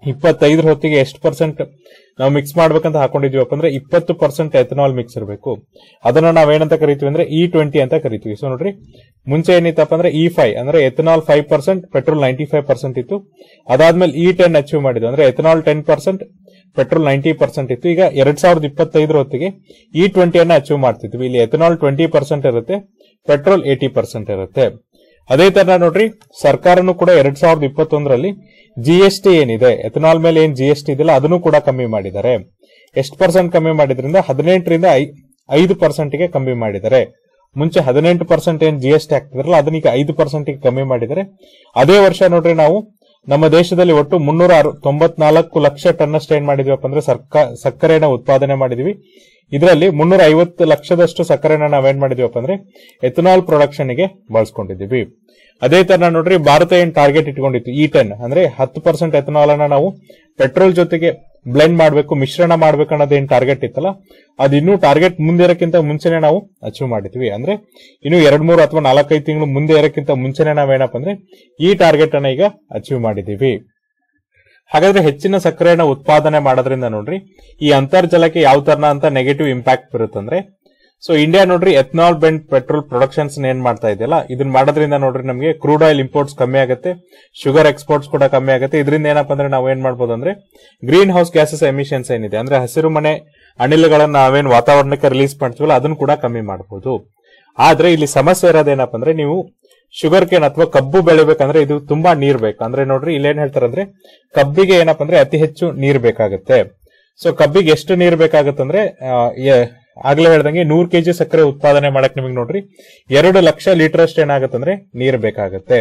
ಇಪ್ಪತ್ತೈದರ ಹೊತ್ತಿಗೆ ಎಷ್ಟು ಪರ್ಸೆಂಟ್ ನಾವು ಮಿಕ್ಸ್ ಮಾಡ್ಬೇಕಂತ ಹಾಕೊಂಡಿದೀವಪ್ಪ ಅಂದ್ರೆ ಇಪ್ಪತ್ತು ಪರ್ಸೆಂಟ್ ಎಥನಾಲ್ ಮಿಕ್ಸ್ ಇರಬೇಕು ಅದನ್ನ ನಾವೇನಂತ ಕರಿತೀವಿ ಅಂದ್ರೆ ಇ ಟ್ವೆಂಟಿ ಅಂತ ಕರಿತೀವಿ ಸೊ ನೋಡ್ರಿ ಮುಂಚೆ ಏನಿತ್ತಪ್ಪ ಅಂದ್ರೆ ಇ ಫೈವ್ ಅಂದ್ರೆ ethanol five percent petrol ninety five percent ಇತ್ತು ಅದಾದ್ಮೇಲೆ ಇ ಟೆನ್ ಅಚೀವ್ ಮಾಡಿದ್ವಿ ಅಂದ್ರೆ ethanol ten percent petrol ninety percent ಇತ್ತು ಈಗ ಎರಡ್ ಸಾವಿರದ ಇಪ್ಪತ್ತೈದರ ಹೊತ್ತಿಗೆ ಇ ಟ್ವೆಂಟಿಯನ್ನ ಅಚೀವ್ ಮಾಡ್ತಿದ್ವಿ ಇಲ್ಲಿ ಎಥನಾಲ್ ಟ್ವೆಂಟಿ ಪರ್ಸೆಂಟ್ ಇರುತ್ತೆ ಪೆಟ್ರೋಲ್ ಏಟಿ ಪರ್ಸೆಂಟ್ ಇರುತ್ತೆ ಅದೇ ತರ ನೋಡ್ರಿ ಸರ್ಕಾರನು ಕೂಡ ಎರಡ್ ಸಾವಿರದ ಇಪ್ಪತ್ತೊಂದರಲ್ಲಿ ಜಿ ಎಸ್ ಟಿ ಏನಿದೆ ಎಥನಾಲ್ ಮೇಲೆ ಏನ್ ಜಿ ಎಸ್ ಟಿ ಇದೆಯಲ್ಲ ಅದನ್ನು ಕೂಡ ಕಮ್ಮಿ ಮಾಡಿದ್ದಾರೆ ಎಷ್ಟು ಪರ್ಸೆಂಟ್ ಕಮ್ಮಿ ಮಾಡಿದ್ರಿಂದ ಹದಿನೆಂಟರಿಂದ ಐದು ಪರ್ಸೆಂಟ್ಗೆ ಕಮ್ಮಿ ಮಾಡಿದ್ದಾರೆ ಮುಂಚೆ ಹದಿನೆಂಟು ಪರ್ಸೆಂಟ್ ಏನ್ ಜಿ ಎಸ್ ಟಿ ಆಗ್ತಿದ್ರಲ್ಲ ಅದನ್ನ ಈಗ ಐದು ಪರ್ಸೆಂಟ್ ಕಮ್ಮಿ ಮಾಡಿದ್ದಾರೆ ಅದೇ ವರ್ಷ ನೋಡ್ರಿ ನಾವು ನಮ್ಮ ದೇಶದಲ್ಲಿ ಒಟ್ಟು ಮುನ್ನೂರ ತೊಂಬತ್ನಾಲ್ಕು ಲಕ್ಷ ಟನ್ ಅಷ್ಟು ಏನ್ ಮಾಡಿದ್ವಪ್ಪ ಅಂದ್ರೆ ಸರ್ಕ ಸಕ್ಕರೆನ ಉತ್ಪಾದನೆ ಮಾಡಿದ್ವಿ ಇದರಲ್ಲಿ ಮುನ್ನೂರ ಐವತ್ತು ಲಕ್ಷದಷ್ಟು ಸಕ್ಕರೆನ ನಾವೇನ್ ಮಾಡಿದ್ವಪ್ಪ ಅಂದ್ರೆ ಎಥನಾಲ್ ಪ್ರೊಡಕ್ಷನ್ ಗೆ ಬಳಸ್ಕೊಂಡಿದ್ದೀವಿ ಅದೇ ತರ ನೋಡ್ರಿ ಭಾರತ ಏನ್ ಟಾರ್ಗೆಟ್ ಇಟ್ಕೊಂಡಿತ್ತು ಈ ಟೆನ್ ಅಂದ್ರೆ ಹತ್ತು ಪರ್ಸೆಂಟ್ ಎಥನಾಲ್ ಅನ್ನ ನಾವು ಪೆಟ್ರೋಲ್ ಜೊತೆಗೆ ಬ್ಲೆಂಡ್ ಮಾಡಬೇಕು ಮಿಶ್ರಣ ಮಾಡ್ಬೇಕು ಅನ್ನೋದು ಏನ್ ಟಾರ್ಗೆಟ್ ಇತ್ತಲ್ಲ ಅದು ಇನ್ನೂ ಟಾರ್ಗೆಟ್ ಮುಂದೆ ಇರೋಕ್ಕಿಂತ ಮುಂಚೆನೆ ನಾವು ಅಚೀವ್ ಮಾಡಿದ್ವಿ ಅಂದ್ರೆ ಇನ್ನು ಎರಡ್ ಮೂರು ಅಥವಾ ನಾಲ್ಕೈದು ತಿಂಗಳು ಮುಂದೆ ಇರೋಕ್ಕಿಂತ ಮುಂಚೆನೆ ನಾವೇನಪ್ಪ ಅಂದ್ರೆ ಈ ಟಾರ್ಗೆಟ್ ಅನ್ನ ಈಗ ಅಚೀವ್ ಮಾಡಿದೀವಿ ಹಾಗಾದ್ರೆ ಹೆಚ್ಚಿನ ಸಕ್ಕರೆಯನ್ನ ಉತ್ಪಾದನೆ ಮಾಡೋದ್ರಿಂದ ನೋಡ್ರಿ ಈ ಅಂತರ್ಜಲಕ್ಕೆ ಯಾವ ತರನ ಅಂತ ನೆಗೆಟಿವ್ ಇಂಪ್ಯಾಕ್ಟ್ ಬರುತ್ತಂದ್ರೆ ಸೊ ಇಂಡಿಯಾ ನೋಡ್ರಿ ಎಥನಾಲ್ ಬೆಂಡ್ ಪೆಟ್ರೋಲ್ ಪ್ರೊಡಕ್ಷನ್ಸ್ ಏನ್ ಮಾಡ್ತಾ ಇದೆಯಲ್ಲ ಇದನ್ನ ಮಾಡೋದ್ರಿಂದ ನೋಡ್ರಿ ನಮಗೆ ಕ್ರೂಡ್ ಆಯಿಲ್ ಇಂಪೋರ್ಟ್ಸ್ ಕಮ್ಮಿ ಆಗುತ್ತೆ ಶುಗರ್ ಎಕ್ಸ್ಪೋರ್ಟ್ಸ್ ಕೂಡ ಕಮ್ಮಿ ಆಗುತ್ತೆ ಇದರಿಂದ ಏನಪ್ಪಾ ಅಂದ್ರೆ ನಾವು ಏನ್ ಮಾಡ್ಬೋದು ಅಂದ್ರೆ ಗ್ರೀನ್ ಹೌಸ್ ಗ್ಯಾಸಸ್ ಎಮಿಷನ್ಸ್ ಏನಿದೆ ಅಂದ್ರೆ ಹಸಿರು ಮನೆ ಅನಿಲಗಳನ್ನ ನಾವೇನ್ ವಾತಾವರಣಕ್ಕೆ ರಿಲೀಸ್ ಮಾಡ್ತೀವಲ್ಲ ಅದನ್ನು ಕೂಡ ಕಮ್ಮಿ ಮಾಡಬಹುದು ಆದ್ರೆ ಇಲ್ಲಿ ಸಮಸ್ಯೆ ಇರೋದೇನಪ್ಪ ಅಂದ್ರೆ ನೀವು ಶುಗರ್ ಕೇನ್ ಅಥವಾ ಕಬ್ಬು ಬೆಳಿಬೇಕಂದ್ರೆ ಇದು ತುಂಬಾ ನೀರ್ ಬೇಕು ಅಂದ್ರೆ ನೋಡ್ರಿ ಇಲ್ಲೇನ್ ಹೇಳ್ತಾರಂದ್ರೆ ಕಬ್ಬಿಗೆ ಏನಪ್ಪ ಅಂದ್ರೆ ಅತಿ ಹೆಚ್ಚು ನೀರ್ ಬೇಕಾಗುತ್ತೆ ಸೊ ಕಬ್ಬಿಗೆ ಎಷ್ಟು ನೀರ್ ಬೇಕಾಗತ್ತಂದ್ರೆ ಆ, ಯ- ಆಗ್ಲೇ ಹೇಳ್ದಂಗೆ ನೂರ್ ಕೆಜಿ ಸಕ್ಕರೆ ಉತ್ಪಾದನೆ ಮಾಡಕ್ ನಿಮಗೆ ನೋಡ್ರಿ ಎರಡು ಲಕ್ಷ ಲೀಟರ್ ಅಷ್ಟು ಏನಾಗತ್ತಂದ್ರೆ ನೀರ್ ಬೇಕಾಗತ್ತೆ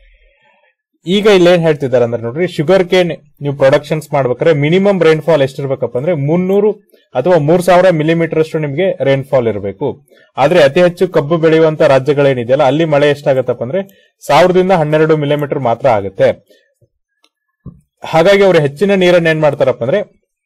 ಈಗ ಇಲ್ಲೇನ್ ಹೇಳ್ತಿದ್ದಾರೆ ಅಂದ್ರೆ ನೋಡ್ರಿ ಶುಗರ್ ಕೇನ್ ನೀವು ಪ್ರೊಡಕ್ಷನ್ಸ್ ಮಾಡ್ಬೇಕಾದ್ರೆ ಮಿನಿಮಮ್ ರೈನ್ಫಾಲ್ ಎಷ್ಟಿರ್ಬೇಕಪ್ಪ ಅಂದ್ರೆ ಮುನ್ನೂರು ಅಥವಾ ಮೂರ್ ಸಾವಿರ ಮಿಲಿಮೀಟರ್ ಅಷ್ಟು ನಿಮಗೆ ರೈನ್ಫಾಲ್ ಇರಬೇಕು ಆದ್ರೆ ಅತಿ ಹೆಚ್ಚು ಕಬ್ಬು ಬೆಳೆಯುವಂತ ರಾಜ್ಯಗಳೇನಿದೆಯಲ್ಲ ಅಲ್ಲಿ ಮಳೆ ಎಷ್ಟಾಗತ್ತಪ್ಪ ಅಂದ್ರೆ ಸಾವಿರದಿಂದ ಹನ್ನೆರಡು ಮಿಲಿಮೀಟರ್ ಮಾತ್ರ ಆಗುತ್ತೆ ಹಾಗಾಗಿ ಅವರು ಹೆಚ್ಚಿನ ನೀರನ್ನ ಏನ್ ಮಾಡ್ತಾರಪ್ಪ ಅಂದ್ರೆ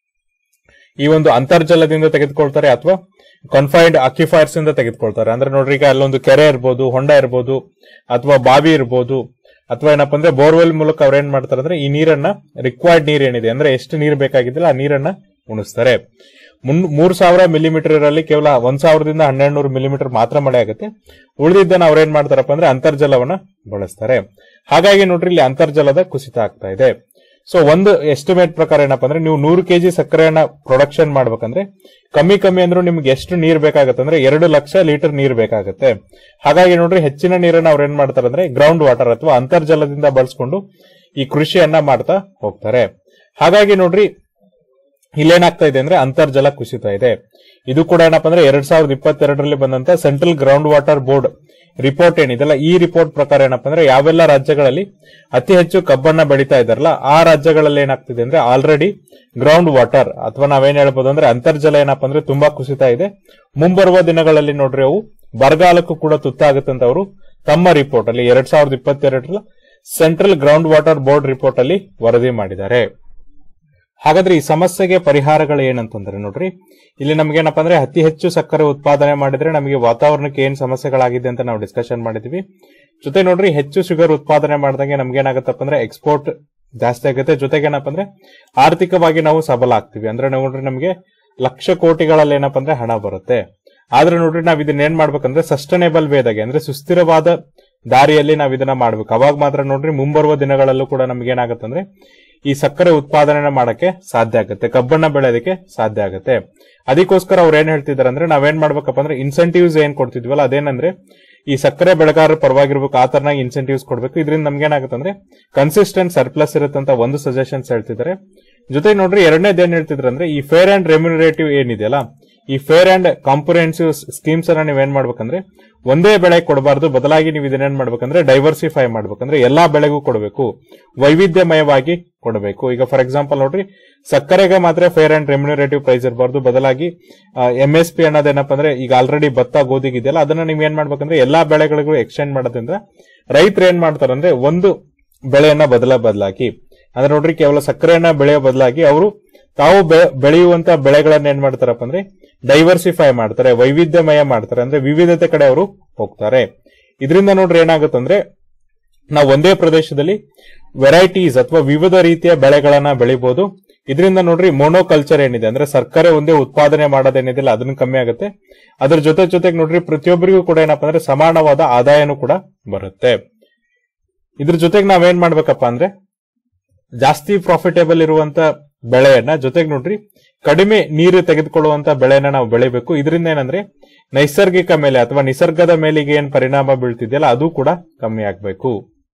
ಈ ಒಂದು ಅಂತರ್ಜಲದಿಂದ ತೆಗೆದುಕೊಳ್ತಾರೆ ಅಥವಾ ಕನ್ಫೈನ್ಡ್ ಅಕ್ಯುಫೈರ್ಸ್ ಇಂದ ತೆಗೆದುಕೊಳ್ತಾರೆ ಅಂದ್ರೆ ನೋಡ್ರಿ ಈಗ ಅಲ್ಲೊಂದು ಕೆರೆ ಇರ್ಬೋದು ಹೊಂಡ ಇರ್ಬೋದು ಅಥವಾ ಬಾವಿ ಇರ್ಬೋದು ಅಥವಾ ಏನಪ್ಪಾ ಅಂದ್ರೆ ಬೋರ್ವೆಲ್ ಮೂಲಕ ಅವ್ರು ಏನ್ ಮಾಡ್ತಾರೆ ಅಂದ್ರೆ ಈ ನೀರನ್ನ ರಿಕ್ವೈರ್ಡ್ ನೀರ್ ಏನಿದೆ ಅಂದ್ರೆ ಎಷ್ಟು ನೀರ್ ಬೇಕಾಗಿದ್ದಿಲ್ಲ ಆ ನೀರನ್ನ ಉಣಿಸ್ತಾರೆ ಮುನ್ ಮೂರ್ ಸಾವಿರ ಮಿಲಿಮೀಟರ್ ಇರಲ್ಲಿ ಕೇವಲ ಒಂದ್ ಸಾವಿರದಿಂದ ಹನ್ನೆರಡು ನೂರು ಮಿಲಿಮೀಟರ್ ಮಾತ್ರ ಮಳೆ ಆಗುತ್ತೆ ಉಳಿದಿದ್ದನ್ನ ಅವ್ರು ಏನ್ ಮಾಡ್ತಾರಪ್ಪ ಅಂದ್ರೆ ಅಂತರ್ಜಲವನ್ನ ಬಳಸ್ತಾರೆ ಹಾಗಾಗಿ ನೋಡ್ರಿ ಇಲ್ಲಿ ಅಂತರ್ಜಲದ ಕುಸಿತ ಆಗ್ತಾ ಇದೆ ಸೊ ಒಂದು ಎಸ್ಟಿಮೇಟ್ ಪ್ರಕಾರ ಏನಪ್ಪಾ ಅಂದ್ರೆ ನೀವು ನೂರು ಕೆಜಿ ಸಕ್ಕರೆಯನ್ನ ಪ್ರೊಡಕ್ಷನ್ ಮಾಡ್ಬೇಕಂದ್ರೆ ಕಮ್ಮಿ ಕಮ್ಮಿ ಅಂದ್ರೂ ನಿಮ್ಗೆ ಎಷ್ಟು ನೀರ್ ಬೇಕಾಗುತ್ತೆ ಅಂದ್ರೆ ಎರಡು ಲಕ್ಷ ಲೀಟರ್ ನೀರ್ ಬೇಕಾಗುತ್ತೆ ಹಾಗಾಗಿ ನೋಡ್ರಿ ಹೆಚ್ಚಿನ ನೀರನ್ನ ಅವ್ರು ಏನ್ ಮಾಡ್ತಾರೆ ಅಂದ್ರೆ ಗ್ರೌಂಡ್ ವಾಟರ್ ಅಥವಾ ಅಂತರ್ಜಲದಿಂದ ಬಳಸ್ಕೊಂಡು ಈ ಕೃಷಿಯನ್ನ ಮಾಡ್ತಾ ಹೋಗ್ತಾರೆ ಹಾಗಾಗಿ ನೋಡ್ರಿ ಇಲ್ಲೇನಾಗ್ತಾ ಇದೆ ಅಂದ್ರೆ ಅಂತರ್ಜಲ ಕುಸಿತ ಇದೆ ಇದು ಕೂಡ ಏನಪ್ಪಾ ಅಂದ್ರೆ ಎರಡ್ ಸಾವಿರದ ಇಪ್ಪತ್ತೆರಡರಲ್ಲಿ ಬಂದಂತ central ground water board report ಏನಿದೆಲ್ಲ ಈ ರಿಪೋರ್ಟ್ ಪ್ರಕಾರ ಏನಪ್ಪಾ ಅಂದ್ರೆ ಯಾವೆಲ್ಲ ರಾಜ್ಯಗಳಲ್ಲಿ ಅತಿ ಹೆಚ್ಚು ಕಬ್ಬನ್ನ ಬೆಳೀತಾ ಇದಾರಲ್ಲ ಆ ರಾಜ್ಯಗಳಲ್ಲಿ ಏನಾಗ್ತಿದೆ ಅಂದ್ರೆ ಆಲ್ರೆಡಿ ಗ್ರೌಂಡ್ ವಾಟರ್ ಅಥವಾ ನಾವೇನ್ ಹೇಳ್ಬೋದು ಅಂದ್ರೆ ಅಂತರ್ಜಲ ಏನಪ್ಪಾ ಅಂದ್ರೆ ತುಂಬಾ ಕುಸಿತ ಇದೆ ಮುಂಬರುವ ದಿನಗಳಲ್ಲಿ ನೋಡ್ರಿ ಅವು ಬರಗಾಲಕ್ಕೂ ಕೂಡ ತುತ್ತಾಗುತ್ತೆ ಅಂತ ಅವರು ತಮ್ಮ ರಿಪೋರ್ಟ್ ಅಲ್ಲಿ ಎರಡ್ ಸಾವಿರದ ಇಪ್ಪತ್ತೆರಡರ central ground water board report ಅಲ್ಲಿ ವರದಿ ಮಾಡಿದ್ದಾರೆ ಹಾಗಾದ್ರೆ ಈ ಸಮಸ್ಯೆಗೆ ಪರಿಹಾರಗಳು ಏನಂತಂದ್ರೆ ನೋಡ್ರಿ ಇಲ್ಲಿ ನಮ್ಗೆ ಏನಪ್ಪಾ ಅಂದ್ರೆ ಅತಿ ಹೆಚ್ಚು ಸಕ್ಕರೆ ಉತ್ಪಾದನೆ ಮಾಡಿದ್ರೆ ನಮಗೆ ವಾತಾವರಣಕ್ಕೆ ಏನ್ ಸಮಸ್ಯೆಗಳಾಗಿದೆ ಅಂತ ನಾವು ಡಿಸ್ಕಷನ್ ಮಾಡಿದ್ವಿ ಜೊತೆ ನೋಡ್ರಿ ಹೆಚ್ಚು ಶುಗರ್ ಉತ್ಪಾದನೆ ಮಾಡಿದಂಗೆ ನಮ್ಗೆ ಏನಾಗತ್ತಪ್ಪ ಅಂದ್ರೆ ಎಕ್ಸ್ಪೋರ್ಟ್ ಜಾಸ್ತಿ ಆಗುತ್ತೆ ಜೊತೆಗೆ ಏನಪ್ಪಾ ಅಂದ್ರೆ ಆರ್ಥಿಕವಾಗಿ ನಾವು ಸಬಲ ಆಗ್ತೀವಿ ಅಂದ್ರೆ ನೋಡ್ರಿ ನಮಗೆ ಲಕ್ಷ ಕೋಟಿಗಳಲ್ಲಿ ಏನಪ್ಪಾ ಅಂದ್ರೆ ಹಣ ಬರುತ್ತೆ ಆದ್ರೆ ನೋಡ್ರಿ ನಾವ್ ಇದನ್ನ ಏನ್ ಮಾಡ್ಬೇಕಂದ್ರೆ ಸಸ್ಟೈನೇಬಲ್ ವೇದಾಗೆ ಅಂದ್ರೆ ಸುಸ್ಥಿರವಾದ ದಾರಿಯಲ್ಲಿ ನಾವ್ ಇದನ್ನ ಮಾಡ್ಬೇಕು ಅವಾಗ ಮಾತ್ರ ನೋಡ್ರಿ ಮುಂಬರುವ ದಿನಗಳಲ್ಲೂ ಕೂಡ ನಮ್ಗೆ ಏನಾಗತ್ತಂದ್ರೆ ಈ ಸಕ್ಕರೆ ಉತ್ಪಾದನೆ ಮಾಡಕ್ಕೆ ಸಾಧ್ಯ ಆಗುತ್ತೆ ಕಬ್ಬನ್ನ ಬೆಳೆಯೋದಕ್ಕೆ ಸಾಧ್ಯ ಆಗುತ್ತೆ ಅದಕ್ಕೋಸ್ಕರ ಅವ್ರು ಏನ್ ಹೇಳ್ತಿದಾರೆ ಅಂದ್ರೆ ನಾವೇನ್ ಮಾಡ್ಬೇಕಪ್ಪ ಅಂದ್ರೆ ಇನ್ಸೆಂಟಿವ್ಸ್ ಏನ್ ಕೊಡ್ತಿದ್ವಲ್ಲ ಅದೇನಂದ್ರೆ ಈ ಸಕ್ಕರೆ ಬೆಳೆಗಾರರ ಪರವಾಗಿರ್ಬೇಕು ಆ ತರನಾಗಿ ಇನ್ಸೆಂಟಿವ್ಸ್ ಕೊಡ್ಬೇಕು ಇದರಿಂದ ನಮ್ಗೆ ಏನಾಗುತ್ತೆ ಅಂದ್ರೆ ಕನ್ಸಿಸ್ಟೆಂಟ್ ಸರ್ಪ್ಲಸ್ ಇರುತ್ತಂತ ಒಂದು ಸಜೆಷನ್ಸ್ ಹೇಳ್ತಿದ್ದಾರೆ ಜೊತೆ ನೋಡ್ರಿ ಎರಡನೇದು ಏನ್ ಹೇಳ್ತಿದ್ರು ಅಂದ್ರೆ ಈ ಫೇರ್ ಅಂಡ್ ರೆಮ್ಯುನರೇಟಿವ್ ಏನಿದೆಯಲ್ಲ ಈ ಫೇರ್ ಅಂಡ್ ಕಾಂಪ್ರಿಹೆನ್ಸಿವ್ ಸ್ಕೀಮ್ಸ್ ಅನ್ನ ನೀವೇನ್ ಮಾಡ್ಬೇಕಂದ್ರೆ ಒಂದೇ ಬೆಳೆ ಕೊಡಬಾರ್ದು ಬದಲಾಗಿ ನೀವು ಇದನ್ನೇನ್ ಮಾಡ್ಬೇಕಂದ್ರೆ ಡೈವರ್ಸಿಫೈ ಮಾಡ್ಬೇಕಂದ್ರೆ ಎಲ್ಲಾ ಬೆಳೆಗೂ ಕೊಡಬೇಕು ವೈವಿಧ್ಯಮಯವಾಗಿ ಕೊಡಬೇಕು ಈಗ ಫಾರ್ ಎಕ್ಸಾಂಪಲ್ ನೋಡ್ರಿ ಸಕ್ಕರೆಗೆ ಮಾತ್ರ ಫೇರ್ ಅಂಡ್ ರೆಮ್ಯುನರೇಟಿವ್ ಪ್ರೈಸ್ ಇರಬಾರ್ದು ಬದಲಾಗಿ ಎಂ ಎಸ್ ಪಿ ಅನ್ನೋದೇನಪ್ಪ ಅಂದ್ರೆ ಈಗ ಆಲ್ರೆಡಿ ಭತ್ತ ಗೋಧಿಗಿದೆಯಲ್ಲ ಅದನ್ನ ನೀವು ಏನ್ ಮಾಡ್ಬೇಕಂದ್ರೆ ಎಲ್ಲಾ ಬೆಳೆಗಳಿಗೂ ಎಕ್ಸ್ಟೆಂಡ್ ಮಾಡೋದ್ರಿಂದ ರೈತರು ಏನ್ ಮಾಡ್ತಾರೆ ಅಂದ್ರೆ ಒಂದು ಬೆಳೆಯನ್ನ ಬದಲ ಬದಲಾಗಿ ಅಂದ್ರೆ ನೋಡ್ರಿ ಕೇವಲ ಸಕ್ಕರೆಯನ್ನ ಬೆಳೆಯೋ ಬದಲಾಗಿ ಅವರು ತಾವು ಬೆ- ಬೆಳೆಯುವಂತ ಬೆಳೆಗಳನ್ನ ಏನ್ ಮಾಡ್ತಾರಪ್ಪ ಅಂದ್ರೆ ಡೈವರ್ಸಿಫೈ ಮಾಡ್ತಾರೆ ವೈವಿಧ್ಯಮಯ ಮಾಡ್ತಾರೆ ಅಂದ್ರೆ ವಿವಿಧತೆ ಕಡೆ ಅವರು ಹೋಗ್ತಾರೆ ಇದರಿಂದ ನೋಡ್ರಿ ಏನಾಗುತ್ತಂದ್ರೆ ನಾವು ಒಂದೇ ಪ್ರದೇಶದಲ್ಲಿ ವೆರೈಟೀಸ್ ಅಥವಾ ವಿವಿಧ ರೀತಿಯ ಬೆಳೆಗಳನ್ನ ಬೆಳಿಬಹುದು ಇದರಿಂದ ನೋಡ್ರಿ ಮೊನೋಕಲ್ಚರ್ ಏನಿದೆ ಅಂದ್ರೆ ಸರ್ಕಾರಿ ಒಂದೇ ಉತ್ಪಾದನೆ ಮಾಡೋದೇನಿದೆಯಲ್ಲ ಅದನ್ನ ಕಮ್ಮಿ ಆಗುತ್ತೆ ಅದ್ರ ಜೊತೆ ಜೊತೆಗೆ ನೋಡ್ರಿ ಪ್ರತಿಯೊಬ್ಬರಿಗೂ ಕೂಡ ಏನಪ್ಪಾ ಅಂದ್ರೆ ಸಮಾನವಾದ ಆದಾಯನೂ ಕೂಡ ಬರುತ್ತೆ ಇದ್ರ ಜೊತೆಗೆ ನಾವೇನ್ ಮಾಡ್ಬೇಕಪ್ಪ ಅಂದ್ರೆ ಜಾಸ್ತಿ ಪ್ರಾಫಿಟೇಬಲ್ ಇರುವಂತ ಬೆಳೆಯನ್ನ ಜೊತೆಗೆ ನೋಡ್ರಿ ಕಡಿಮೆ ನೀರು ತೆಗೆದುಕೊಳ್ಳುವಂತ ಬೆಳೆಯನ್ನ ನಾವು ಬೆಳಿಬೇಕು ಇದರಿಂದ ಏನಂದ್ರೆ ನೈಸರ್ಗಿಕ ಮೇಲೆ ಅಥವಾ ನಿಸರ್ಗದ ಮೇಲಿಗೆ ಏನ್ ಪರಿಣಾಮ ಬೀಳ್ತಿದೆಯಲ್ಲ ಅದು ಕೂಡ ಕಮ್ಮಿ ಆಗ್ಬೇಕು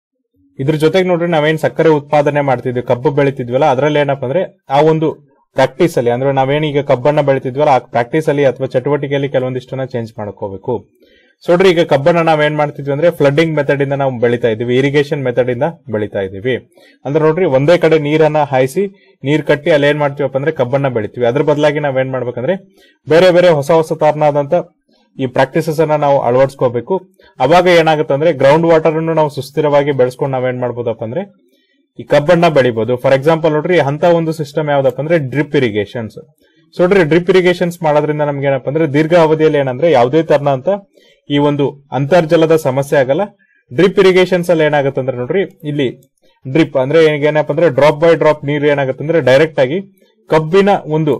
ಇದ್ರ ಜೊತೆಗೆ ನೋಡ್ರಿ ನಾವೇನ್ ಸಕ್ಕರೆ ಉತ್ಪಾದನೆ ಮಾಡ್ತಿದ್ವಿ ಕಬ್ಬು ಬೆಳಿತಿದ್ವಲ್ಲ ಅದ್ರಲ್ಲಿ ಏನಪ್ಪಾ ಅಂದ್ರೆ ಆ ಒಂದು ಪ್ರಾಕ್ಟೀಸ್ ಅಲ್ಲಿ ಅಂದ್ರೆ ನಾವೇನೀಗ ಕಬ್ಬನ್ನ ಬೆಳಿತಿದ್ವಲ್ಲ ಆ ಪ್ರಾಕ್ಟೀಸ್ ಅಲ್ಲಿ ಅಥವಾ ಚಟುವಟಿಕೆಯಲ್ಲಿ ಕೆಲವೊಂದಿಷ್ಟನ್ನ ಚೇಂಜ್ ಮಾಡ್ಕೋಬೇಕು ಸೊ ನೋಡ್ರಿ ಈಗ ಕಬ್ಬನ್ನ ನಾವ್ ಏನ್ ಮಾಡ್ತಿದ್ವಿ ಅಂದ್ರೆ ಫ್ಲಡ್ಡಿಂಗ್ ಮೆಥಡ್ ಇಂದ ನಾವು ಬೆಳಿತಾ ಇದೀವಿ ಇರಿಗೇಷನ್ ಮೆಥಡ್ ಇಂದ ಬೆಳಿತಾ ಇದೀವಿ ಅಂದ್ರೆ ನೋಡ್ರಿ ಒಂದೇ ಕಡೆ ನೀರನ್ನ ಹಾಯಿಸಿ ನೀರ್ ಕಟ್ಟಿ ಅಲ್ಲಿ ಏನ್ ಮಾಡ್ತೀವಪ್ಪ ಅಂದ್ರೆ ಕಬ್ಬನ್ನ ಬೆಳಿತೀವಿ ಅದ್ರ ಬದಲಾಗಿ ನಾವ್ ಏನ್ ಮಾಡ್ಬೇಕಂದ್ರೆ ಬೇರೆ ಬೇರೆ ಹೊಸ ಹೊಸ ತರನಾದಂತ ಈ ಪ್ರಾಕ್ಟೀಸಸ್ ಅನ್ನ ನಾವು ಅಳವಡಿಸ್ಕೋಬೇಕು ಅವಾಗ ಏನಾಗುತ್ತೆ ಅಂದ್ರೆ ಗ್ರೌಂಡ್ ವಾಟರ್ ಅನ್ನು ನಾವು ಸುಸ್ಥಿರವಾಗಿ ಬೆಳೆಸ್ಕೊಂಡು ನಾವೇನ್ ಮಾಡ್ಬೋದಪ್ಪ ಅಂದ್ರೆ ಈ ಕಬ್ಬನ್ನ ಬೆಳಿಬಹುದು ಫಾರ್ ಎಕ್ಸಾಂಪಲ್ ನೋಡ್ರಿ ಅಂತ ಒಂದು ಸಿಸ್ಟಮ್ ಯಾವ್ದಪ್ಪ ಅಂದ್ರೆ ಡ್ರಿಪ್ ಇರಿಗೇಷನ್ಸ್ ಸೊ ನೋಡ್ರಿ ಡ್ರಿಪ್ ಇರಿಗೇಷನ್ಸ್ ಮಾಡೋದ್ರಿಂದ ನಮ್ಗೆ ಏನಪ್ಪ ಅಂದ್ರೆ ದೀರ್ಘ ಅವಧಿಯಲ್ಲಿ ಏನಂದ್ರೆ ಯಾವುದೇ ತರನ ಅಂತ ಈ ಒಂದು ಅಂತರ್ಜಲದ ಸಮಸ್ಯೆ ಆಗಲ್ಲ ಡ್ರಿಪ್ ಇರಿಗೇಷನ್ಸ್ ಅಲ್ಲಿ ಏನಾಗುತ್ತೆ ಅಂದ್ರೆ ನೋಡ್ರಿ ಇಲ್ಲಿ ಡ್ರಿಪ್ ಅಂದ್ರೆ ಈಗ ಏನಪ್ಪ ಅಂದ್ರೆ ಡ್ರಾಪ್ ಬೈ ಡ್ರಾಪ್ ನೀರು ಏನಾಗುತ್ತೆ ಅಂದ್ರೆ ಡೈರೆಕ್ಟ್ ಆಗಿ ಕಬ್ಬಿನ ಒಂದು